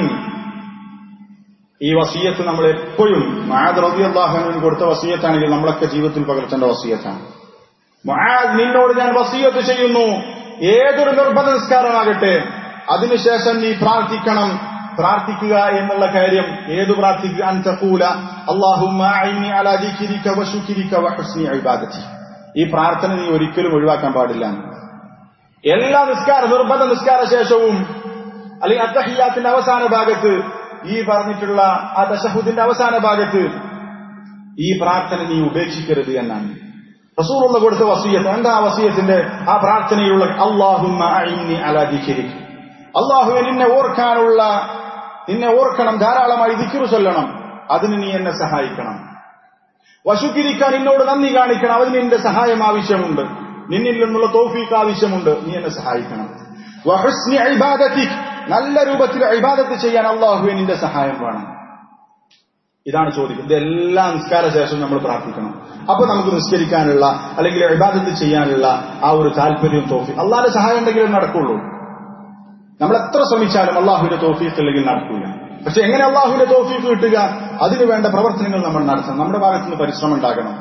Speaker 1: ഈ വസീയത്ത് നമ്മൾ എപ്പോഴും മുആദ് റളിയല്ലാഹു അൻഹു കൊടുത്ത വസീയത്താണെങ്കിൽ നമ്മളൊക്കെ ജീവിതത്തിൽ പകർത്തേണ്ട വസീയത്താണ് മുആദ് നിന്നോട് ഞാൻ വസീയത്ത് ചെയ്യുന്നു ഏതൊരു നിർബന്ധ നിസ്കാരമാകട്ടെ അതിനുശേഷം നീ പ്രാർത്ഥിക്കണം പ്രാർത്ഥിക്കുക എന്നുള്ള കാര്യം ഏതു പ്രാർത്ഥിക്കുക അൻതഖൂല അല്ലാഹുമ്മ അഇനി അലാ ദിക്രിക വശുക്രിക വഹുസ്നി ഇബാദതി ഈ പ്രാർത്ഥന നീ ഒരിക്കലും ഒഴിവാക്കാൻ പാടില്ല എല്ലാ നിസ്കാര നിർബന്ധ നിസ്കാര ശേഷവും അല്ലെങ്കിൽ അത്തഹിയാത്തിന്റെ അവസാന ഭാഗത്ത് ഈ പറഞ്ഞിട്ടുള്ള ആ ദശഹുദിന്റെ അവസാന ഭാഗത്ത് ഈ പ്രാർത്ഥന നീ ഉപേക്ഷിക്കരുത് എന്നാണ് റസൂലുള്ള കൊടുത്ത വസീയത്ത് എന്താ ആ വസീയത്തിന്റെ ആ പ്രാർത്ഥനയിലുള്ള അള്ളാഹുമ്മ അഇനി അലാ ദിക്രിക അള്ളാഹുവെ നിന്നെ ഓർക്കാനുള്ള നിന്നെ ഓർക്കണം ധാരാളമായി ദിക്കുറു ചൊല്ലണം അതിന് നീ എന്നെ സഹായിക്കണം വശുക്കിരിക്കാൻ നിന്നോട് നന്ദി കാണിക്കണം അതിന് നിന്റെ സഹായം ആവശ്യമുണ്ട് നിന്നിൽ നിന്നുള്ള തോഫീക്ക് ആവശ്യമുണ്ട് നീ എന്നെ സഹായിക്കണം വഹുസ്നി ഇബാദത്തിക് നല്ല രൂപത്തിൽ ഇബാദത്ത് ചെയ്യാൻ അള്ളാഹുവെ നിന്റെ സഹായം വേണം ഇതാണ് ചോദ്യം ഇതെല്ലാം നിസ്കാര ശേഷം നമ്മൾ പ്രാർത്ഥിക്കണം അപ്പൊ നമുക്ക് നിസ്കരിക്കാനുള്ള അല്ലെങ്കിൽ ഇബാദത്ത് ചെയ്യാനുള്ള ആ ഒരു താല്പര്യവും തോഫി അള്ളാഹിന്റെ സഹായം ഉണ്ടെങ്കിൽ നടക്കുള്ളൂ നമ്മൾ എത്ര ശ്രമിച്ചാലും അള്ളാഹുവിന്റെ തോഫീക്ക് അല്ലെങ്കിൽ നടക്കില്ല പക്ഷെ എങ്ങനെ അള്ളാഹുവിന്റെ തോഫീക്ക് കിട്ടുക അതിനു വേണ്ട പ്രവർത്തനങ്ങൾ നമ്മൾ നടത്തണം നമ്മുടെ ഭാഗത്ത് നിന്ന് പരിശ്രമം ഉണ്ടാകണം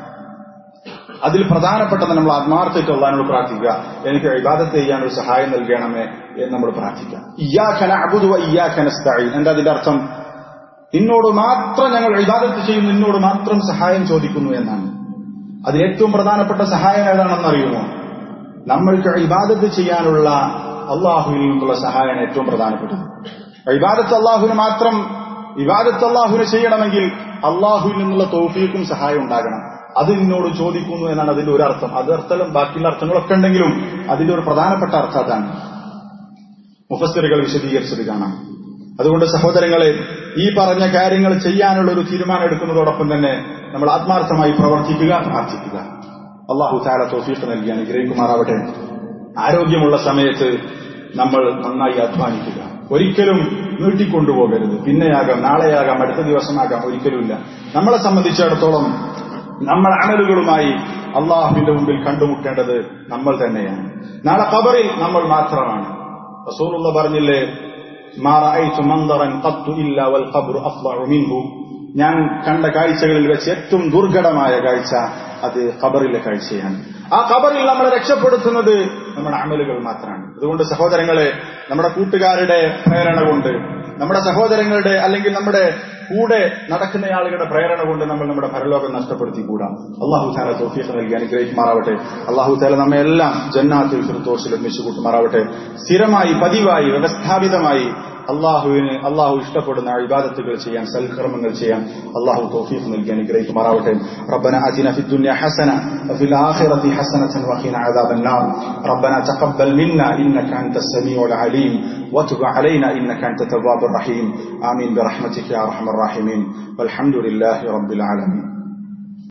Speaker 1: അതിൽ പ്രധാനപ്പെട്ടത് നമ്മൾ ആത്മാർത്ഥമായിട്ട് അള്ളഹാനോട് പ്രാർത്ഥിക്കുക എനിക്ക് ഇബാദത്ത് ചെയ്യാനൊരു സഹായം നൽകണമേ എന്ന് നമ്മൾ പ്രാർത്ഥിക്കാം ഇയാഖന അബുദുവ ഇയാഖനസ്തായി എന്താ അതിന്റെ അർത്ഥം നിന്നോട് മാത്രം ഞങ്ങൾ ഇബാദത്ത് ചെയ്യും നിന്നോട് മാത്രം സഹായം ചോദിക്കുന്നു എന്നാണ് അതിൽ ഏറ്റവും പ്രധാനപ്പെട്ട സഹായം ഏതാണെന്ന് അറിയുമോ നമ്മൾക്ക് ഇബാദത്ത് ചെയ്യാനുള്ള അള്ളാഹുവിൽ നിന്നുള്ള സഹായമാണ് ഏറ്റവും പ്രധാനപ്പെട്ടത് ഇബാദത്ത് അള്ളാഹുവിന് മാത്രം ഇബാദത്ത് അള്ളാഹുവിനെ ചെയ്യണമെങ്കിൽ അള്ളാഹുവിൽ നിന്നുള്ള തോഫീക്കും സഹായം ഉണ്ടാകണം അത് നിന്നോട് ചോദിക്കുന്നു എന്നാണ് അതിന്റെ ഒരു അർത്ഥം അത് അർത്ഥം ബാക്കിയുള്ള അർത്ഥങ്ങളൊക്കെ ഉണ്ടെങ്കിലും അതിന്റെ ഒരു പ്രധാനപ്പെട്ട അർത്ഥം അതാണ് മുഫസ്തറുകൾ വിശദീകരിച്ചത് കാണാം അതുകൊണ്ട് സഹോദരങ്ങളെ ഈ പറഞ്ഞ കാര്യങ്ങൾ ചെയ്യാനുള്ള ഒരു തീരുമാനം എടുക്കുന്നതോടൊപ്പം തന്നെ നമ്മൾ ആത്മാർത്ഥമായി പ്രവർത്തിക്കുക പ്രാർത്ഥിക്കുക അള്ളാഹു താല തോഫീക്ക് നൽകി അനുഗ്രഹിക്കുമാറാവട്ടെ ആരോഗ്യമുള്ള സമയത്ത് നമ്മൾ നന്നായി അധ്വാനിക്കുക ഒരിക്കലും നീട്ടിക്കൊണ്ടുപോകരുത് പിന്നെയാകാം നാളെയാകാം അടുത്ത ദിവസമാകാം ഒരിക്കലുമില്ല നമ്മളെ സംബന്ധിച്ചിടത്തോളം നമ്മൾ അമലുകളുമായി അള്ളാഹുവിന്റെ മുമ്പിൽ കണ്ടുമുട്ടേണ്ടത് നമ്മൾ തന്നെയാണ് നാളെ ഖബറിൽ നമ്മൾ മാത്രമാണ് റസൂലുള്ള പറഞ്ഞില്ലേ ഞാൻ കണ്ട കാഴ്ചകളിൽ വെച്ച് ഏറ്റവും ദുർഘടമായ കാഴ്ച അത് ഖബറിലെ കാഴ്ചയാണ് ആ ഖബറിൽ നമ്മളെ രക്ഷപ്പെടുത്തുന്നത് നമ്മുടെ അമലുകൾ മാത്രമാണ് അതുകൊണ്ട് സഹോദരങ്ങളെ നമ്മുടെ കൂട്ടുകാരുടെ പ്രേരണ കൊണ്ട് നമ്മുടെ സഹോദരങ്ങളുടെ അല്ലെങ്കിൽ നമ്മുടെ കൂടെ നടക്കുന്ന ആളുകളുടെ പ്രേരണ കൊണ്ട് നമ്മൾ നമ്മുടെ പരലോകം നഷ്ടപ്പെടുത്തിക്കൂടാ അള്ളാഹു താല തോഫീഖ് നൽകി അനുഗ്രഹിക്കുമാറാവട്ടെ അള്ളാഹു താല നമ്മെ എല്ലാം ജന്നാത്തിൽ ഫിർത്തോസിൽ ഒന്നിച്ചു കൂട്ടുമാറാവട്ടെ സ്ഥിരമായി പതിവായി വ്യവസ്ഥാപിതമായി അള്ളാഹുവിന് അള്ളാഹു ഇഷ്ടപ്പെടുന്ന ഇബാദത്തുകൾ ചെയ്യാൻ സൽക്കർമ്മങ്ങൾ ചെയ്യാൻ അള്ളാഹു തോഫീഖ് നൽകി അനുഗ്രഹിക്കുമാറാവട്ടെ ربنا آتنا في الدنيا حسنة وفي الآخرة حسنة وقنا عذاب النار ربنا تقبل منا إنك أنت السميع العليم وتب علينا إنك أنت التواب الرحيم آمين برحمتك يا أرحم الراحمين والحمد لله رب العالمين